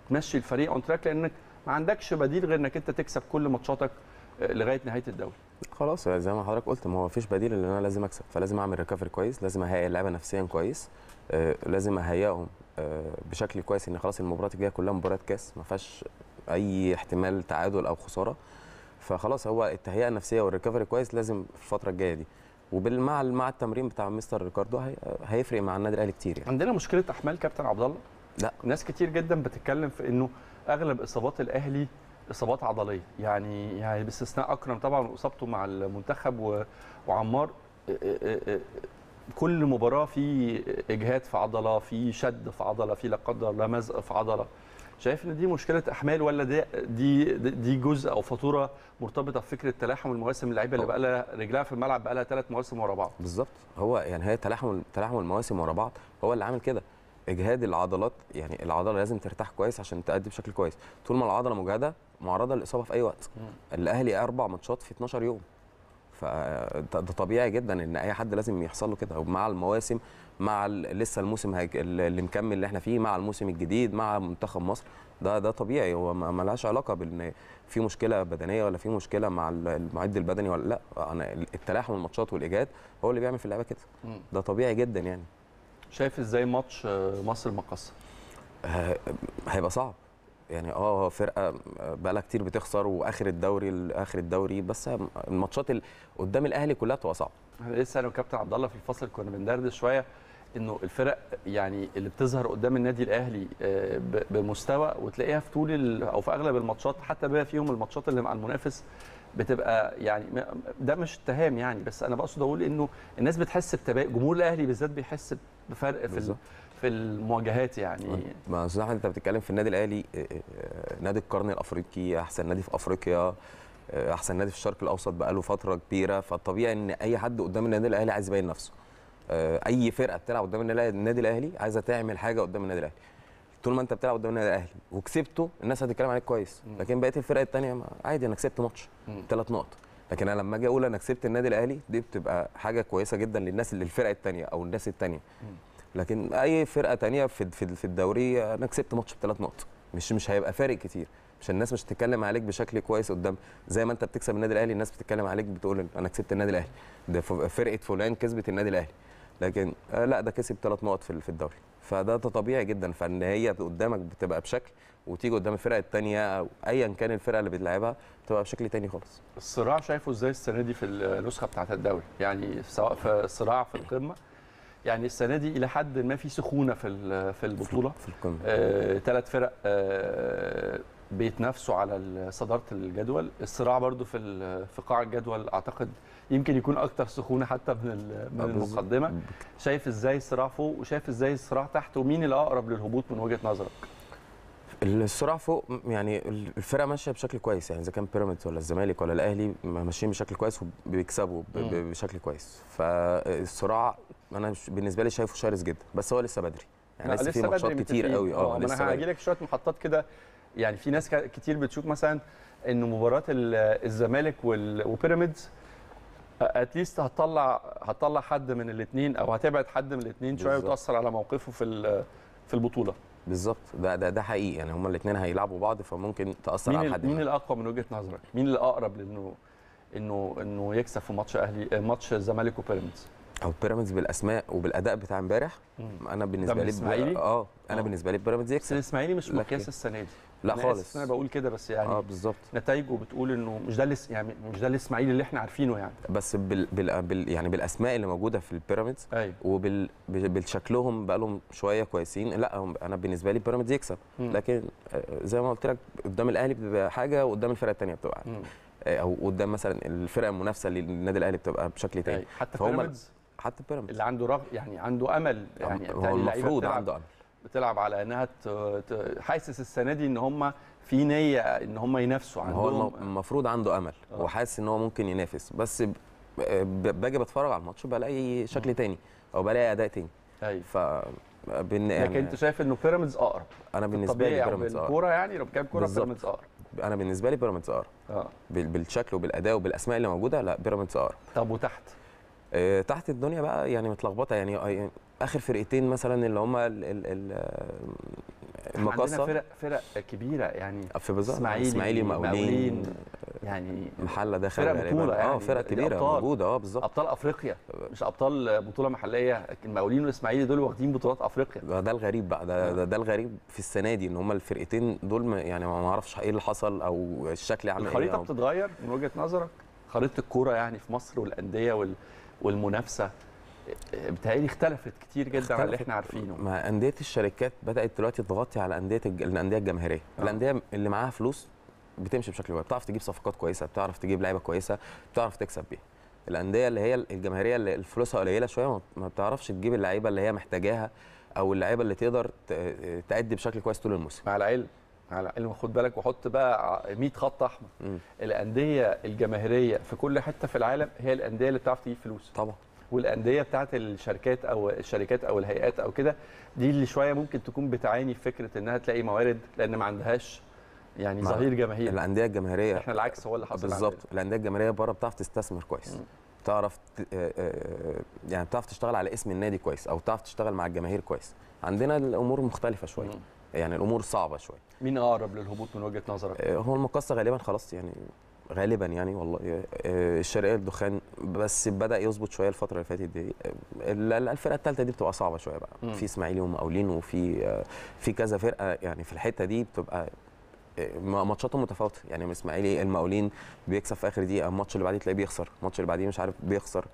تمشي الفريق اون تراك لانك ما عندكش بديل غير انك انت تكسب كل ماتشاتك آه، لغايه نهايه الدوري خلاص زي ما حضرتك قلت ما هو مفيش بديل ان انا لازم اكسب فلازم اعمل ريكفري كويس لازم اهيئ اللعيبه نفسيا كويس آه، لازم اهيئهم آه، بشكل كويس ان خلاص المباريات الجايه كلها مباريات كاس ما فيهاش اي احتمال تعادل او خساره فخلاص هو التهيئه النفسيه والريكفري كويس لازم في الفتره الجايه دي ومع مع التمرين بتاع مستر ريكاردو هي- هيفرق مع النادي الاهلي كتير يعني عندنا مشكله احمال كابتن عبد الله لا. ناس كتير جدا بتتكلم في انه اغلب اصابات الاهلي اصابات عضليه يعني يعني باستثناء اكرم طبعا واصابته مع المنتخب و- وعمار ا- ا- ا- كل مباراه في اجهاد في عضله في شد في عضله في لا قدر الله مزق في عضله شايف ان دي مشكله احمال ولا دي دي دي جزء او فاتوره مرتبطه بفكره تلاحم المواسم اللعيبه اللي بقى لها رجلها في الملعب بقى لها ثلاث مواسم ورا بعض بالظبط هو يعني هي تلاحم تلاحم المواسم ورا بعض هو اللي عامل كده اجهاد العضلات يعني العضله لازم ترتاح كويس عشان تأدي بشكل كويس طول ما العضله مجهده معرضه للاصابه في اي وقت الاهلي اربع ماتشات في 12 يوم فده ده طبيعي جدا ان اي حد لازم يحصل له كده ومع المواسم مع ال- لسه الموسم هيج- اللي مكمل اللي احنا فيه مع الموسم الجديد مع منتخب مصر ده ده طبيعي هو ما ما لهاش علاقه بان في مشكله بدنيه ولا في مشكله مع ال- المعد البدني ولا لا انا التلاحم الماتشات والاجهاد هو اللي بيعمل في اللعبه كده مم. ده طبيعي جدا يعني شايف ازاي ماتش آه، مصر المقصه ه- هيبقى صعب يعني اه هو فرقه بقالها كتير بتخسر واخر الدوري اخر الدوري بس الماتشات ال- قدام الاهلي كلها بتبقى صعبه احنا لسه انا وكابتن عبد الله في الفصل كنا بندردش شويه انه الفرق يعني اللي بتظهر قدام النادي الاهلي آه، ب- بمستوى وتلاقيها في طول ال- او في اغلب الماتشات حتى بقى فيهم الماتشات اللي مع المنافس بتبقى يعني م- ده مش اتهام يعني بس انا بقصد اقول انه الناس بتحس بتباين جمهور الاهلي بالذات بيحس بفرق في ال- بالظبط. في المواجهات يعني ما استاذ احمد انت بتتكلم في النادي الاهلي آه، آه، نادي القرن الافريقي احسن نادي في افريقيا آه، احسن نادي في الشرق الاوسط بقاله فتره كبيره فالطبيعي ان اي حد قدام النادي الاهلي عايز يبين نفسه آه، اي فرقه بتلعب قدام النادي النادي الاهلي عايزه تعمل حاجه قدام النادي الاهلي طول ما انت بتلعب قدام النادي الاهلي وكسبته الناس هتتكلم عليك كويس لكن بقيه الفرق الثانيه عادي انا كسبت ماتش مم. ثلاث نقط لكن انا لما اجي اقول انا كسبت النادي الاهلي دي بتبقى حاجه كويسه جدا للناس اللي الفرق الثانيه او الناس الثانيه لكن اي فرقه تانية في في في الدوري انا كسبت ماتش بثلاث نقط مش مش هيبقى فارق كتير مش الناس مش هتتكلم عليك بشكل كويس قدام زي ما انت بتكسب النادي الاهلي الناس بتتكلم عليك بتقول انا كسبت النادي الاهلي ده ف- فرقه فلان كسبت النادي الاهلي لكن آه، لا ده كسب ثلاث نقط في في الدوري فده ده طبيعي جدا فان هي قدامك بتبقى بشكل وتيجي قدام الفرق الثانيه او ايا كان الفرقه اللي بتلعبها بتبقى بشكل تاني خالص الصراع شايفه ازاي السنه دي في النسخه بتاعه الدوري يعني سواء في الصراع في القمه يعني السنه دي الى حد ما في سخونه في ال- في البطوله في القمه ثلاث فرق آه، بيتنافسوا على ال- صداره الجدول الصراع برضو في ال- في قاع الجدول اعتقد يمكن يكون اكتر سخونه حتى من ال- من آه، بالظبط. المقدمه شايف ازاي الصراع فوق وشايف ازاي الصراع تحت ومين الاقرب للهبوط من وجهه نظرك الصراع فوق يعني الفرقه ماشيه بشكل كويس يعني اذا كان بيراميدز ولا الزمالك ولا الاهلي ماشيين بشكل كويس وبيكسبوا ب- ب- مم. بشكل كويس فالصراع انا مش- بالنسبه لي شايفه شرس جدا بس هو لسه بدري يعني لا، لسه في ماتشات بدري كتير متفقين. قوي اه ما انا لسه هاجي بدري. لك شويه محطات كده يعني في ناس ك- كتير بتشوف مثلا ان مباراه ال- الزمالك وال- وبيراميدز اتليست هتطلع هتطلع حد من الاثنين او هتبعد حد من الاثنين شويه بالظبط. وتاثر على موقفه في ال- في البطوله بالظبط ده ده ده حقيقي يعني هما الاثنين هيلعبوا بعض فممكن تاثر مين على ال- حد مين منهم. الاقوى من وجهه نظرك مين الاقرب لانه انه انه يكسب في ماتش اهلي ماتش الزمالك وبيراميدز او بيراميدز بالاسماء وبالاداء بتاع امبارح مم. انا بالنسبه من لي الإسماعيلي؟ اه انا آه. بالنسبه لي بيراميدز بس يكسب الاسماعيلي مش لكن- مقياس السنه دي لا أنا خالص آسف إن انا بقول كده بس يعني اه بالظبط نتائجه بتقول انه مش ده الاس- يعني مش ده الاسماعيلي اللي احنا عارفينه يعني بس بال, بال, بال يعني بالاسماء اللي موجوده في البيراميدز ايوه وبال بال- بالشكلهم بقى لهم شويه كويسين لا هم انا بالنسبه لي بيراميدز يكسب مم. لكن آه، زي ما قلت لك قدام الاهلي بتبقى حاجه وقدام الفرقه الثانيه بتبقى مم. آه، او قدام مثلا الفرقه المنافسه للنادي الاهلي بتبقى بشكل تاني أيوة. حتى فهم- بيراميدز حتى بيراميدز اللي عنده رغ... يعني عنده امل يعني هو بتهيألي اللعيبة المفروض بتلعب- عنده امل بتلعب على انها ت... ت... حاسس السنه دي ان هم في نيه ان هم ينافسوا ما هو عندهم الم- المفروض عنده امل آه. وحاسس ان هو ممكن ينافس بس ب- ب- باجي بتفرج على الماتش بلاقي شكل تاني او بلاقي اداء تاني ايوه ف بن لكن يعني انت شايف انه بيراميدز اقرب انا بالنسبه طبيعي لي او بيراميدز اه بالكوره يعني لو بتتكلم كوره بالظبط. بيراميدز اقرب انا بالنسبه لي بيراميدز اقرب اه بال- بالشكل وبالاداء وبالاسماء اللي موجوده لا بيراميدز اقرب طب وتحت آه، تحت الدنيا بقى يعني متلخبطه يعني آه، اخر فرقتين مثلا اللي هم ال ال ال عندنا المقصه فرق فرق كبيره يعني في بالظبط اسماعيلي اسماعيلي مقاولين يعني محله داخل فرق غالباً. بطولة يعني، اه فرق دي كبيره أبطال. موجوده اه بالظبط ابطال افريقيا مش ابطال بطوله محليه لكن المقاولين والاسماعيلي دول واخدين بطولات افريقيا ده, ده الغريب بقى ده, ده, ده الغريب في السنه دي ان هما الفرقتين دول ما- يعني ما اعرفش ايه اللي حصل او الشكل عامل ايه الخريطه أو بتتغير من وجهه نظرك خريطه الكوره يعني في مصر والانديه وال... والمنافسه بتهيألي اختلفت كتير جدا عن اللي اختلفت. احنا عارفينه مع انديه الشركات بدات دلوقتي تغطي على انديه الج- الانديه الجماهيريه آه. الانديه اللي معاها فلوس بتمشي بشكل كويس بتعرف تجيب صفقات كويسه بتعرف تجيب لعيبه كويسه بتعرف تكسب بيها الانديه اللي هي الجماهيريه اللي فلوسها قليله شويه ما- ما بتعرفش تجيب اللعيبه اللي هي محتاجاها او اللعيبه اللي تقدر ت- تأدي بشكل كويس طول الموسم مع العلم مع العلم خد بالك وحط بقى 100 خط احمر مم. الانديه الجماهيريه في كل حته في العالم هي الانديه اللي بتعرف تجيب فلوس طبعا والانديه بتاعت الشركات او الشركات او الهيئات او كده دي اللي شويه ممكن تكون بتعاني في فكره انها تلاقي موارد لان ما عندهاش يعني مع- ظهير جماهيري الانديه الجماهيريه احنا العكس هو اللي حصل بالظبط عندنا. الانديه الجماهيريه بره بتعرف تستثمر كويس مم. تعرف ت- آه، آه، يعني بتعرف تشتغل على اسم النادي كويس او تعرف تشتغل مع الجماهير كويس عندنا الامور مختلفه شويه مم. يعني الامور صعبه شويه مين اقرب للهبوط من وجهه نظرك؟ آه، هو المقصه غالبا خلاص يعني غالبا يعني والله آه، الشرقيه الدخان بس بدا يظبط شويه الفتره اللي فاتت دي آه، ال- ال- الفرقه الثالثه دي بتبقى صعبه شويه بقى مم. في اسماعيلي ومقاولين وفي آه، في كذا فرقه يعني في الحته دي بتبقى آه، م- ماتشاتهم متفاوته يعني الاسماعيلي المقاولين بيكسب في اخر دقيقه الماتش اللي بعديه تلاقيه بيخسر الماتش اللي بعديه مش عارف بيخسر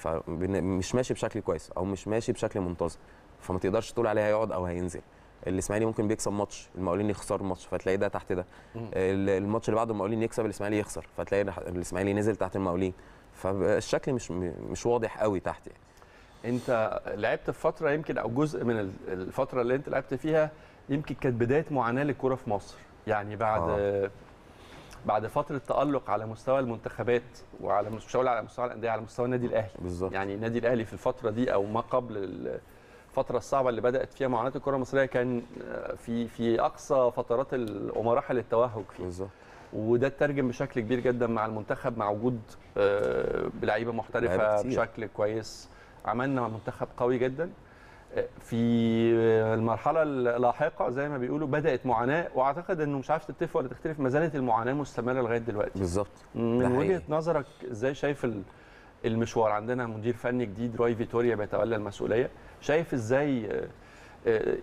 فمش ماشي بشكل كويس او مش ماشي بشكل منتظم فما تقدرش تقول عليه هيقعد او هينزل الاسماعيلي ممكن بيكسب ماتش المقاولين يخسروا ماتش فتلاقي ده تحت ده مم. ال- الماتش اللي بعده المقاولين يكسب الاسماعيلي يخسر فتلاقي الح- الاسماعيلي نزل تحت المقاولين فالشكل مش م- مش واضح قوي تحت يعني انت لعبت في فتره يمكن او جزء من ال- الفتره اللي انت لعبت فيها يمكن كانت بدايه معاناه للكره في مصر يعني بعد آه. بعد فتره تالق على مستوى المنتخبات وعلى مش مش هقول على مستوى الانديه على مستوى النادي الاهلي بالظبط يعني النادي الاهلي في الفتره دي او ما قبل الفتره الصعبه اللي بدات فيها معاناه الكره المصريه كان في في اقصى فترات ال- ومراحل التوهج فيه بالظبط وده اترجم بشكل كبير جدا مع المنتخب مع وجود آه، بلعيبه محترفه لعيبة كتير. بشكل كويس عملنا منتخب قوي جدا آه، في المرحله اللاحقه زي ما بيقولوا بدات معاناه واعتقد انه مش عارف تتفق ولا تختلف ما زالت المعاناه مستمره لغايه دلوقتي بالظبط من ده وجهه حقيقي. نظرك ازاي شايف ال- المشوار عندنا مدير فني جديد روي فيتوريا بيتولى المسؤوليه شايف ازاي آه، آه،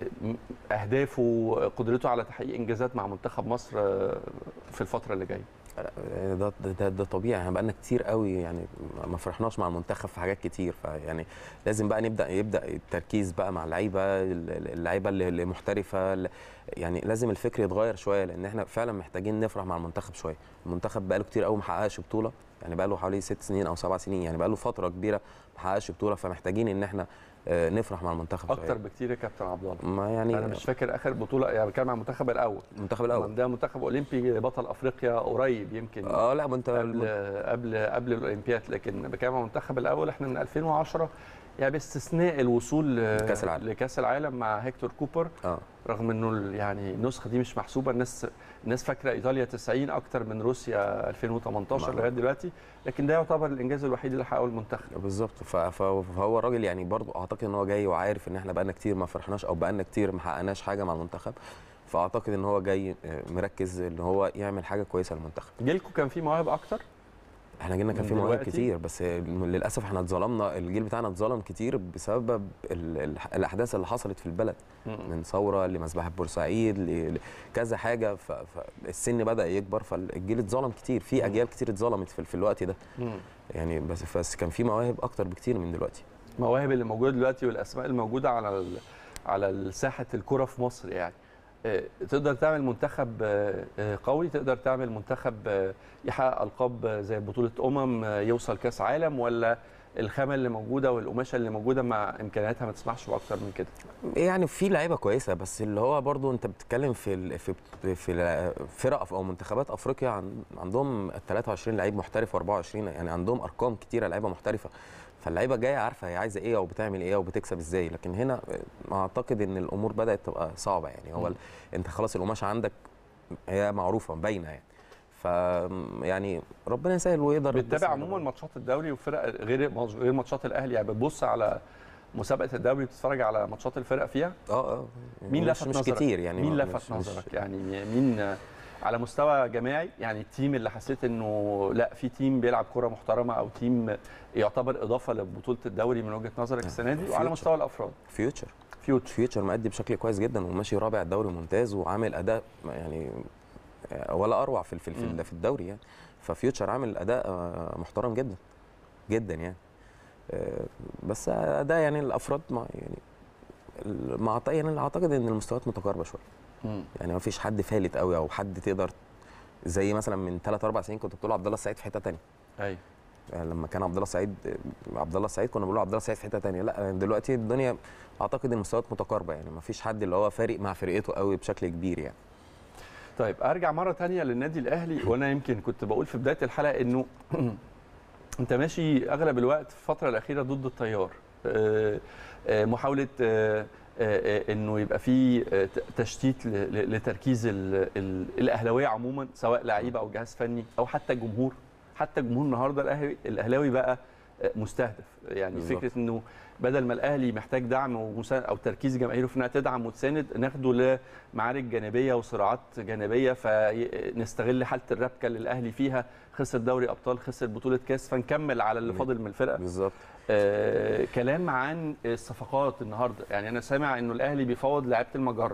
آه، اهدافه قدرته على تحقيق انجازات مع منتخب مصر آه، في الفتره اللي جايه ده ده, ده, ده طبيعي احنا بقالنا كتير قوي يعني ما فرحناش مع المنتخب في حاجات كتير فيعني لازم بقى نبدا يبدا التركيز بقى مع اللعيبه اللعيبه اللي اللي محترفه اللي- يعني لازم الفكر يتغير شويه لان احنا فعلا محتاجين نفرح مع المنتخب شويه المنتخب بقاله كتير قوي ما حققش بطوله يعني بقاله حوالي ست سنين او سبع سنين يعني بقاله فتره كبيره ما حققش بطوله فمحتاجين ان احنا آه، نفرح مع المنتخب اكتر شويه بكتير يا كابتن عبد الله ما يعني انا مش فاكر اخر بطوله يعني بتكلم عن المنتخب الاول المنتخب الاول عندنا منتخب اولمبي بطل افريقيا قريب يمكن اه لا ما انت قبل قبل قبل الاولمبياد لكن بتكلم عن المنتخب الاول احنا من 2010 يعني باستثناء الوصول ل- كأس العالم. لكاس العالم مع هيكتور كوبر اه رغم انه ال- يعني النسخه دي مش محسوبه الناس الناس فاكره ايطاليا 90 اكتر من روسيا 2018 نعم. لغايه دلوقتي لكن ده يعتبر الانجاز الوحيد اللي حققه المنتخب بالظبط ف- ف- فهو الراجل يعني برضو اعتقد ان هو جاي وعارف ان احنا بقالنا كتير ما فرحناش او بقالنا كتير ما حققناش حاجه مع المنتخب فاعتقد ان هو جاي آه، مركز ان هو يعمل حاجه كويسه للمنتخب جيلكم كان فيه مواهب اكتر احنا جيلنا كان من في مواهب دلوقتي؟ كتير بس آه، للاسف احنا اتظلمنا الجيل بتاعنا اتظلم كتير بسبب ال- ال- الاحداث اللي حصلت في البلد من ثوره لمذبحه بورسعيد ل- لكذا حاجه ف- فالسن بدا يكبر فالجيل اتظلم كتير في اجيال كتير اتظلمت في في الوقت ده مم. يعني بس بس كان في مواهب اكتر بكتير من دلوقتي المواهب اللي موجوده دلوقتي والاسماء الموجوده على ال- على ساحه الكره في مصر يعني آه، تقدر تعمل منتخب آه، آه، قوي تقدر تعمل منتخب آه، يحقق القاب آه، زي بطوله امم آه، يوصل كاس عالم ولا الخامه اللي موجوده والقماشه اللي موجوده مع امكانياتها ما تسمحش باكتر من كده يعني في لعيبه كويسه بس اللي هو برضو انت بتتكلم في ال- في في فرق او منتخبات افريقيا عن- عندهم 23 لعيب محترف و24 يعني عندهم ارقام كتيره لعيبه محترفه فاللعيبه جايه عارفه هي عايزه ايه او بتعمل ايه وبتكسب ازاي لكن هنا اعتقد ان الامور بدات تبقى صعبه يعني هو مم. ال- انت خلاص القماشه عندك هي معروفه باينه يعني ف يعني ربنا يسهل ويقدر بتتابع بس- عموما ماتشات الدوري وفرق غير غير ماتشات الاهلي يعني بتبص على مسابقه الدوري بتتفرج على ماتشات الفرق فيها اه اه مين مش لفت مش نظرك كتير يعني مين ما- لفت مش- نظرك مش يعني مين آه، على مستوى جماعي يعني التيم اللي حسيت انه لا في تيم بيلعب كره محترمه او تيم يعتبر اضافه لبطوله الدوري من وجهه نظرك السنه دي وعلى فيوتشر. مستوى الافراد فيوتشر فيوتشر فيوتشر مأدي بشكل كويس جدا وماشي رابع الدوري ممتاز وعامل اداء يعني آه، ولا اروع في في مم. في, في الدوري يعني ففيوتشر عامل اداء آه، محترم جدا جدا يعني آه، بس اداء يعني الافراد ما يعني ما أعت- يعني اعتقد ان المستويات متقاربه شويه مم. يعني ما فيش حد فالت قوي او حد تقدر زي مثلا من 3 4 سنين كنت بتقول عبد الله السعيد في حته ثانيه ايوه يعني لما كان عبد الله السعيد عبد الله السعيد كنا بنقول له عبد الله السعيد في حته ثانيه لا دلوقتي الدنيا اعتقد المستويات متقاربه يعني ما فيش حد اللي هو فارق مع فرقته قوي بشكل كبير يعني طيب ارجع مره تانية للنادي الاهلي وانا يمكن كنت بقول في بدايه الحلقه انه انت ماشي اغلب الوقت في الفتره الاخيره ضد التيار آه، آه، محاوله آه، آه، آه، انه يبقى في آه، ت- تشتيت ل- ل- لتركيز ال- ال- الاهلاويه عموما سواء لعيبه او جهاز فني او حتى جمهور حتى الجمهور النهارده الأهلي- الاهلاوي بقى آه، مستهدف يعني بالظبط. فكره انه بدل ما الاهلي محتاج دعم ومساند او تركيز جماهيره في انها تدعم وتساند ناخده لمعارك جانبيه وصراعات جانبيه فنستغل حاله الربكه اللي الاهلي فيها خسر دوري ابطال خسر بطوله كاس فنكمل على اللي فاضل من الفرقه بالظبط آه كلام عن الصفقات النهارده يعني انا سامع انه الاهلي بيفاوض لعيبه المجره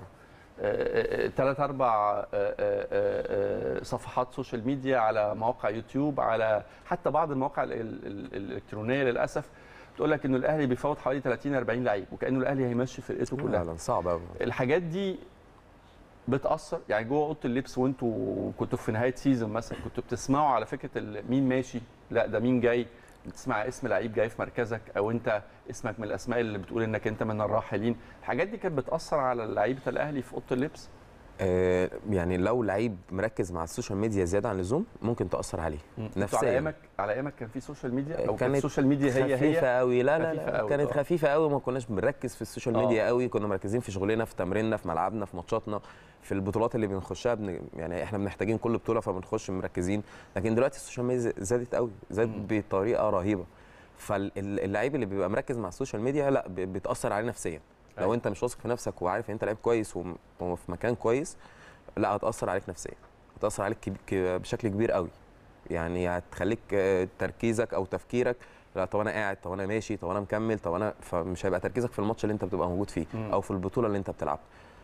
ثلاث اربع آه، آه، آه، آه، صفحات سوشيال ميديا على مواقع يوتيوب على حتى بعض المواقع ال- ال- ال- الالكترونيه للاسف تقول لك انه الاهلي بيفاوض حوالي 30 40 لعيب وكانه الاهلي هيمشي فرقته كلها فعلا صعب قوي الحاجات دي بتاثر يعني جوه اوضه اللبس وانتوا كنتوا في نهايه سيزون مثلا كنتوا بتسمعوا على فكره ال- مين ماشي لا ده مين جاي بتسمع اسم لعيب جاي في مركزك او انت اسمك من الاسماء اللي بتقول انك انت من الراحلين الحاجات دي كانت بتاثر على لعيبه الاهلي في اوضه اللبس آه يعني لو لعيب مركز مع السوشيال ميديا زياده عن اللزوم ممكن تاثر عليه انتوا على نفسيا ايامك على ايامك كان في سوشيال ميديا او كانت كانت السوشيال ميديا هي خفيفه هي قوي لا لا, خفيفة لا قوي، كانت آه. خفيفه قوي ما كناش بنركز في السوشيال آه. ميديا قوي كنا مركزين في شغلنا في تمريننا في ملعبنا في ماتشاتنا في البطولات اللي بنخشها بن... يعني احنا محتاجين كل بطوله فبنخش مركزين لكن دلوقتي السوشيال ميديا زادت قوي زادت مم. بطريقه رهيبه فاللعيب اللي بيبقى مركز مع السوشيال ميديا لا ب- بتاثر عليه نفسيا أيوة. لو انت مش واثق في نفسك وعارف ان انت لعيب كويس وم- وفي مكان كويس لا هتاثر عليك نفسيا هتاثر عليك كب- ك- بشكل كبير قوي يعني هتخليك آه، تركيزك او تفكيرك لا طب انا قاعد طب انا ماشي طب انا مكمل طب انا فمش هيبقى تركيزك في الماتش اللي انت بتبقى موجود فيه مم. او في البطوله اللي انت بتلعبها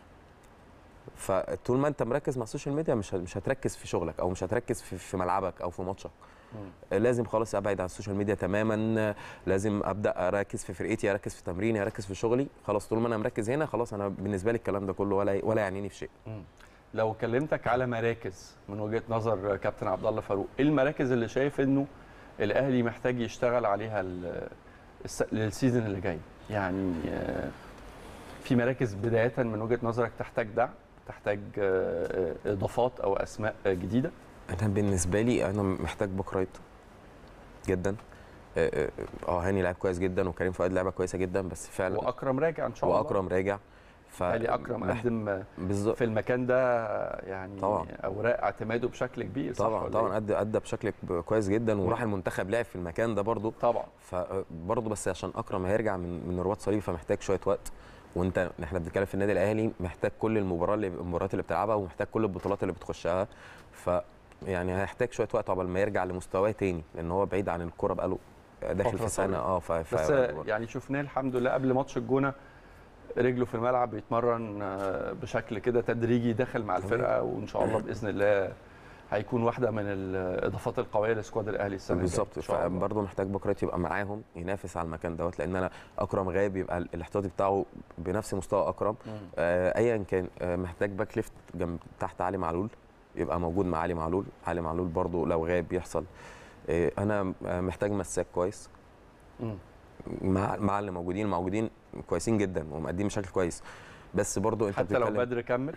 فطول ما انت مركز مع السوشيال ميديا مش ه- مش هتركز في شغلك او مش هتركز في, في ملعبك او في ماتشك مم. لازم خالص ابعد عن السوشيال ميديا تماما لازم ابدا اركز في فرقتي اركز في تمريني اركز في شغلي خلاص طول ما انا مركز هنا خلاص انا بالنسبه لي الكلام ده كله ولا ولا يعنيني في شيء لو كلمتك على مراكز من وجهه نظر كابتن عبد الله فاروق ايه المراكز اللي شايف انه الاهلي محتاج يشتغل عليها ال- الس- للسيزون اللي جاي يعني آه، في مراكز بدايه من وجهه نظرك تحتاج دعم تحتاج آه، آه، اضافات او اسماء آه، جديده انا بالنسبه لي انا محتاج باك رايت جدا اه آه، اه هاني لعب كويس جدا وكريم فؤاد لعبه كويسه جدا بس فعلا واكرم راجع ان شاء الله واكرم راجع ف يعني اكرم مح- قدم آه، بالظبط في المكان ده يعني طبعاً. اوراق اعتماده بشكل كبير صح طبعا ولا طبعا إيه؟ ادى ادى بشكل ب- كويس جدا وراح المنتخب لعب في المكان ده برضه طبعا فبرضه بس عشان اكرم هيرجع من من رباط صليبي فمحتاج شويه وقت وانت احنا بنتكلم في النادي الاهلي محتاج كل المباراه اللي المباريات اللي بتلعبها ومحتاج كل البطولات اللي بتخشها ف يعني هيحتاج شويه وقت عقبال ما يرجع لمستواه تاني لان هو بعيد عن الكوره بقاله داخل فترة في سنه طويلة. اه ف... ف... بس يعني شفناه الحمد لله قبل ماتش الجونه رجله في الملعب بيتمرن آه، بشكل كده تدريجي داخل مع الفرقه وان شاء الله باذن الله هيكون واحده من الاضافات القويه لسكواد الاهلي السنه الجاية بالظبط إن شاء الله. فبرضه محتاج بكرات يبقى معاهم ينافس على المكان دوت لان انا اكرم غايب يبقى الاحتياطي بتاعه بنفس مستوى اكرم مم. آه، ايا كان آه، محتاج باك ليفت جنب تحت علي معلول يبقى موجود مع علي معلول علي معلول برضو لو غاب يحصل آه، انا آه، محتاج مساك كويس مم. مع مع اللي موجودين موجودين كويسين جدا ومقدمين بشكل كويس بس برضو انت حتى لو بتتكلم- بدر كمل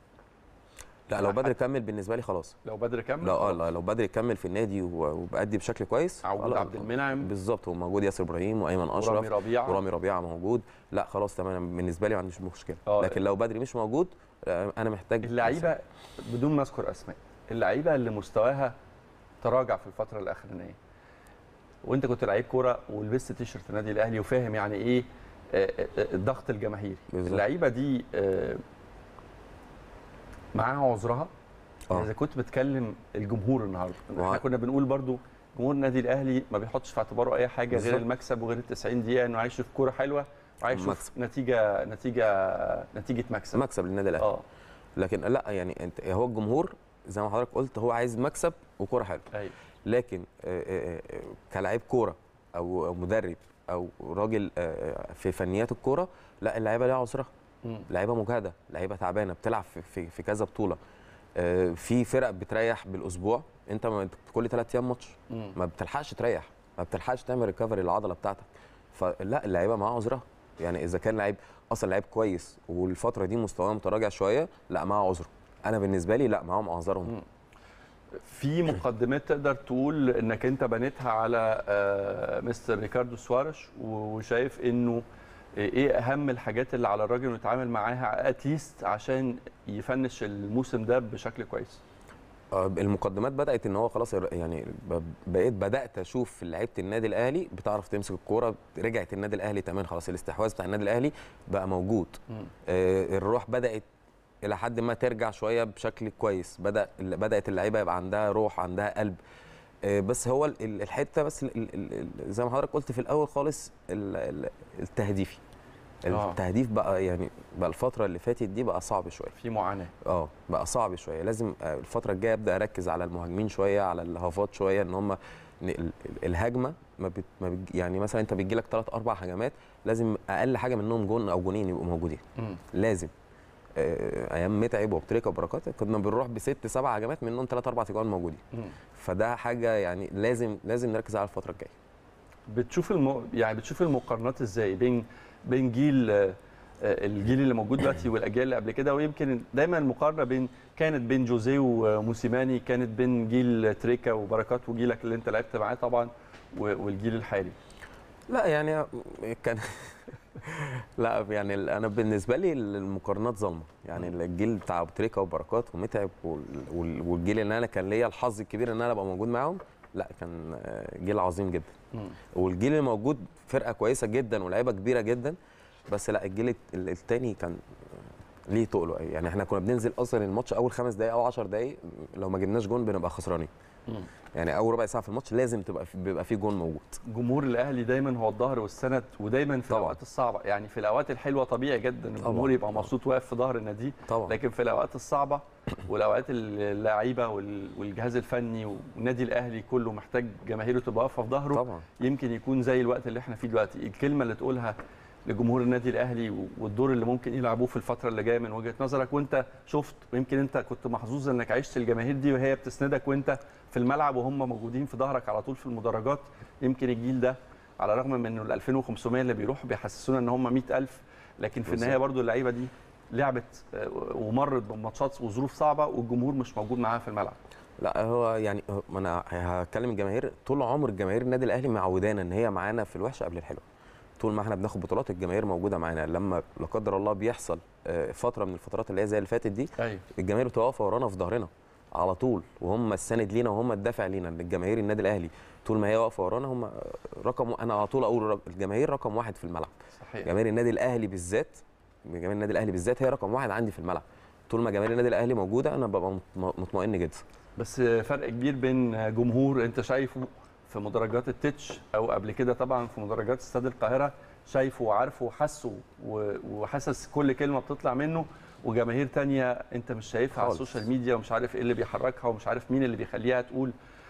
لا لو بدر كمل بالنسبه لي خلاص لو بدر كمل لا اه لا لو بدر يكمل في النادي و- وبأدي بشكل كويس عوض خلاص. عبد المنعم بالظبط وموجود ياسر ابراهيم وايمن اشرف ورامي ربيعه ورامي ربيعه موجود لا خلاص تمام بالنسبه لي ما عنديش مشكله آه. لكن لو بدري مش موجود آه، انا محتاج اللعيبه بدون ما اذكر اسماء اللعيبه اللي مستواها تراجع في الفتره الاخرانيه وانت كنت لعيب كوره ولبست تيشرت النادي الاهلي وفاهم يعني ايه آه، آه، الضغط الجماهيري بالظبط. اللعيبه دي آه، معاها عذرها آه. اذا كنت بتكلم الجمهور النهارده وع- احنا كنا بنقول برضو جمهور النادي الاهلي ما بيحطش في اعتباره اي حاجه غير بالظبط. المكسب وغير ال 90 دقيقه انه عايز يشوف كوره حلوه وعايز يشوف مكسب. نتيجه نتيجه نتيجه مكسب مكسب للنادي الاهلي اه لكن لا يعني انت هو الجمهور زي ما حضرتك قلت هو عايز مكسب وكوره حلوه ايوه لكن آه، آه، آه، كلاعب كوره او أو مدرب او راجل آه، في فنيات الكوره لا اللعيبه ليها عذرها مم. لعيبه مجهده لعيبه تعبانه بتلعب في, في, في كذا بطوله آه، في فرق بتريح بالاسبوع انت ما كل ثلاث ايام ماتش مم. ما بتلحقش تريح ما بتلحقش تعمل ريكفري للعضله بتاعتك فلا اللعيبه معاها عذرها يعني اذا كان لعيب اصلا لعيب كويس والفتره دي مستواه متراجع شويه لا معاه عذره انا بالنسبه لي لا معاهم اعذارهم مم. في مقدمات تقدر تقول انك انت بنيتها على آه، مستر ريكاردو سوارش وشايف انه ايه اهم الحاجات اللي على الراجل انه يتعامل معاها اتليست عشان يفنش الموسم ده بشكل كويس آه، المقدمات بدات ان هو خلاص الر- يعني ب- بقيت بدات اشوف لعيبه النادي الاهلي بتعرف تمسك الكوره رجعت النادي الاهلي تمام خلاص الاستحواذ بتاع النادي الاهلي بقى موجود آه، الروح بدات الى حد ما ترجع شويه بشكل كويس بدا بدات اللعيبه يبقى عندها روح عندها قلب آه، بس هو ال- ال- الحته بس ال- ال- ال- زي ما حضرتك قلت في الاول خالص ال- ال- التهديفي آه. التهديف بقى يعني بقى الفتره اللي فاتت دي بقى صعب شويه في معاناه اه بقى صعب شويه لازم آه، الفتره الجايه ابدا اركز على المهاجمين شويه على الهافات شويه ان هم ن- ال- ال- الهجمه ما, بت ما بتج... يعني مثلا انت بيجي لك ثلاث اربع هجمات لازم اقل حاجه منهم جون او جونين يبقوا موجودين مم. لازم آه، ايام متعب وبتريكا وبركات كنا بنروح بست سبع هجمات منهم ثلاث اربع اجوان موجودين مم. فده حاجه يعني لازم لازم نركز على الفتره الجايه بتشوف الم... يعني بتشوف المقارنات ازاي بين بين جيل آه، آه، الجيل اللي موجود دلوقتي والاجيال اللي قبل كده ويمكن دايما المقارنه بين كانت بين جوزيه وموسيماني كانت بين جيل تريكا وبركات وجيلك اللي انت لعبت معاه طبعا و- والجيل الحالي لا يعني كان لا يعني ال- انا بالنسبه لي المقارنات ظلمه يعني الجيل بتاع ابو تريكه وبركات ومتعب وال- وال- والجيل اللي انا كان ليا الحظ الكبير ان انا ابقى موجود معاهم لا كان آه، جيل عظيم جدا مم. والجيل اللي موجود فرقه كويسه جدا ولاعيبه كبيره جدا بس لا الجيل الت- ال- التاني كان ليه تقله يعني احنا كنا بننزل اصلا الماتش اول خمس دقائق او 10 دقائق لو ما جبناش جون بنبقى خسرانين مم. يعني اول ربع ساعه في الماتش لازم تبقى في بيبقى في جون موجود جمهور الاهلي دايما هو الظهر والسند ودايما في طبعاً. الاوقات الصعبه يعني في الاوقات الحلوه طبيعي جدا الجمهور طبعاً. يبقى مبسوط واقف في ظهر النادي طبعا لكن في الاوقات الصعبه والاوقات اللعيبه وال- والجهاز الفني والنادي الاهلي كله محتاج جماهيره تبقى واقفه في ظهره طبعا يمكن يكون زي الوقت اللي احنا فيه دلوقتي الكلمه اللي تقولها لجمهور النادي الاهلي والدور اللي ممكن يلعبوه في الفتره اللي جايه من وجهه نظرك وانت شفت ويمكن انت كنت محظوظ انك عشت الجماهير دي وهي بتسندك وانت في الملعب وهم موجودين في ظهرك على طول في المدرجات يمكن الجيل ده على الرغم من انه ال 2500 اللي بيروحوا بيحسسونا ان هم 100000 لكن في النهايه برضو اللعيبه دي لعبت آه، ومرت بماتشات وظروف صعبه والجمهور مش موجود معاها في الملعب لا هو يعني هو- ما انا هتكلم الجماهير طول عمر الجماهير النادي الاهلي معودانا ان هي معانا في الوحشه قبل الحلوه طول ما احنا بناخد بطولات الجماهير موجوده معانا لما لا قدر الله بيحصل آه، فتره من الفترات اللي هي زي اللي فاتت دي ايوه الجماهير بتبقى واقفه ورانا في ظهرنا على طول وهم السند لينا وهم الدافع لينا الجماهير النادي الاهلي طول ما هي واقفه ورانا هم رقم انا على طول اقول رق- الجماهير رقم واحد في الملعب صحيح جماهير النادي الاهلي بالذات جماهير النادي الاهلي بالذات هي رقم واحد عندي في الملعب طول ما جماهير النادي الاهلي موجوده انا ببقى مط- مطمئن جدا بس فرق كبير بين جمهور انت شايفه في مدرجات التتش او قبل كده طبعا في مدرجات استاد القاهره شايفه وعارفه وحاسه و- وحاسس كل كلمه بتطلع منه وجماهير تانية انت مش شايفها على خالص. السوشيال ميديا ومش عارف ايه اللي بيحركها ومش عارف مين اللي بيخليها تقول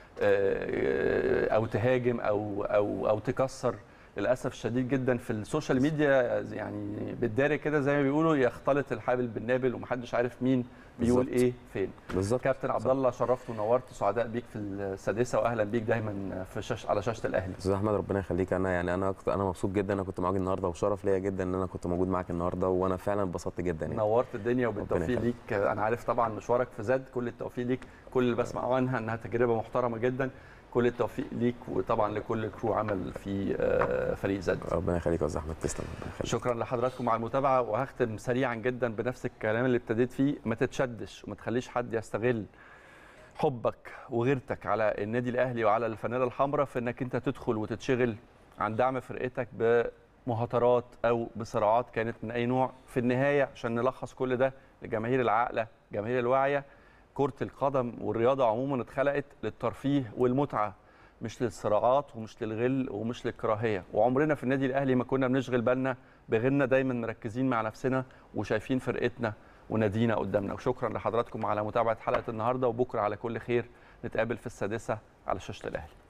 آه، او تهاجم او او او تكسر للاسف الشديد جدا في السوشيال ميديا يعني بالداري كده زي ما بيقولوا يختلط الحابل بالنابل ومحدش عارف مين بيقول بالظبط. ايه فين بالظبط كابتن عبد الله شرفت ونورت سعداء بيك في السادسه واهلا بيك دايما في شاش على شاشه الاهلي استاذ احمد ربنا يخليك انا يعني انا كنت انا مبسوط جدا انا كنت معاك النهارده وشرف ليا جدا ان انا كنت موجود معاك النهارده وانا فعلا اتبسطت جدا يعني نورت الدنيا ربنا وبالتوفيق يخليك. ليك انا عارف طبعا مشوارك في زد كل التوفيق ليك كل اللي بسمعه عنها انها تجربه محترمه جدا كل التوفيق ليك وطبعا لكل كرو عمل في آه، فريق زد ربنا يخليك يا استاذ احمد تسلم ربنا يخليك شكرا لحضراتكم على المتابعه وهختم سريعا جدا بنفس الكلام اللي ابتديت فيه ما تتشدش وما تخليش حد يستغل حبك وغيرتك على النادي الاهلي وعلى الفانيله الحمراء في انك انت تدخل وتتشغل عن دعم فرقتك بمهاترات او بصراعات كانت من اي نوع في النهايه عشان نلخص كل ده لجماهير العاقله جماهير الواعيه كره القدم والرياضه عموما اتخلقت للترفيه والمتعه مش للصراعات ومش للغل ومش للكراهيه وعمرنا في النادي الاهلي ما كنا بنشغل بالنا بغيرنا دايما مركزين مع نفسنا وشايفين فرقتنا ونادينا قدامنا وشكرا لحضراتكم على متابعه حلقه النهارده وبكره على كل خير نتقابل في السادسه على شاشه الاهلي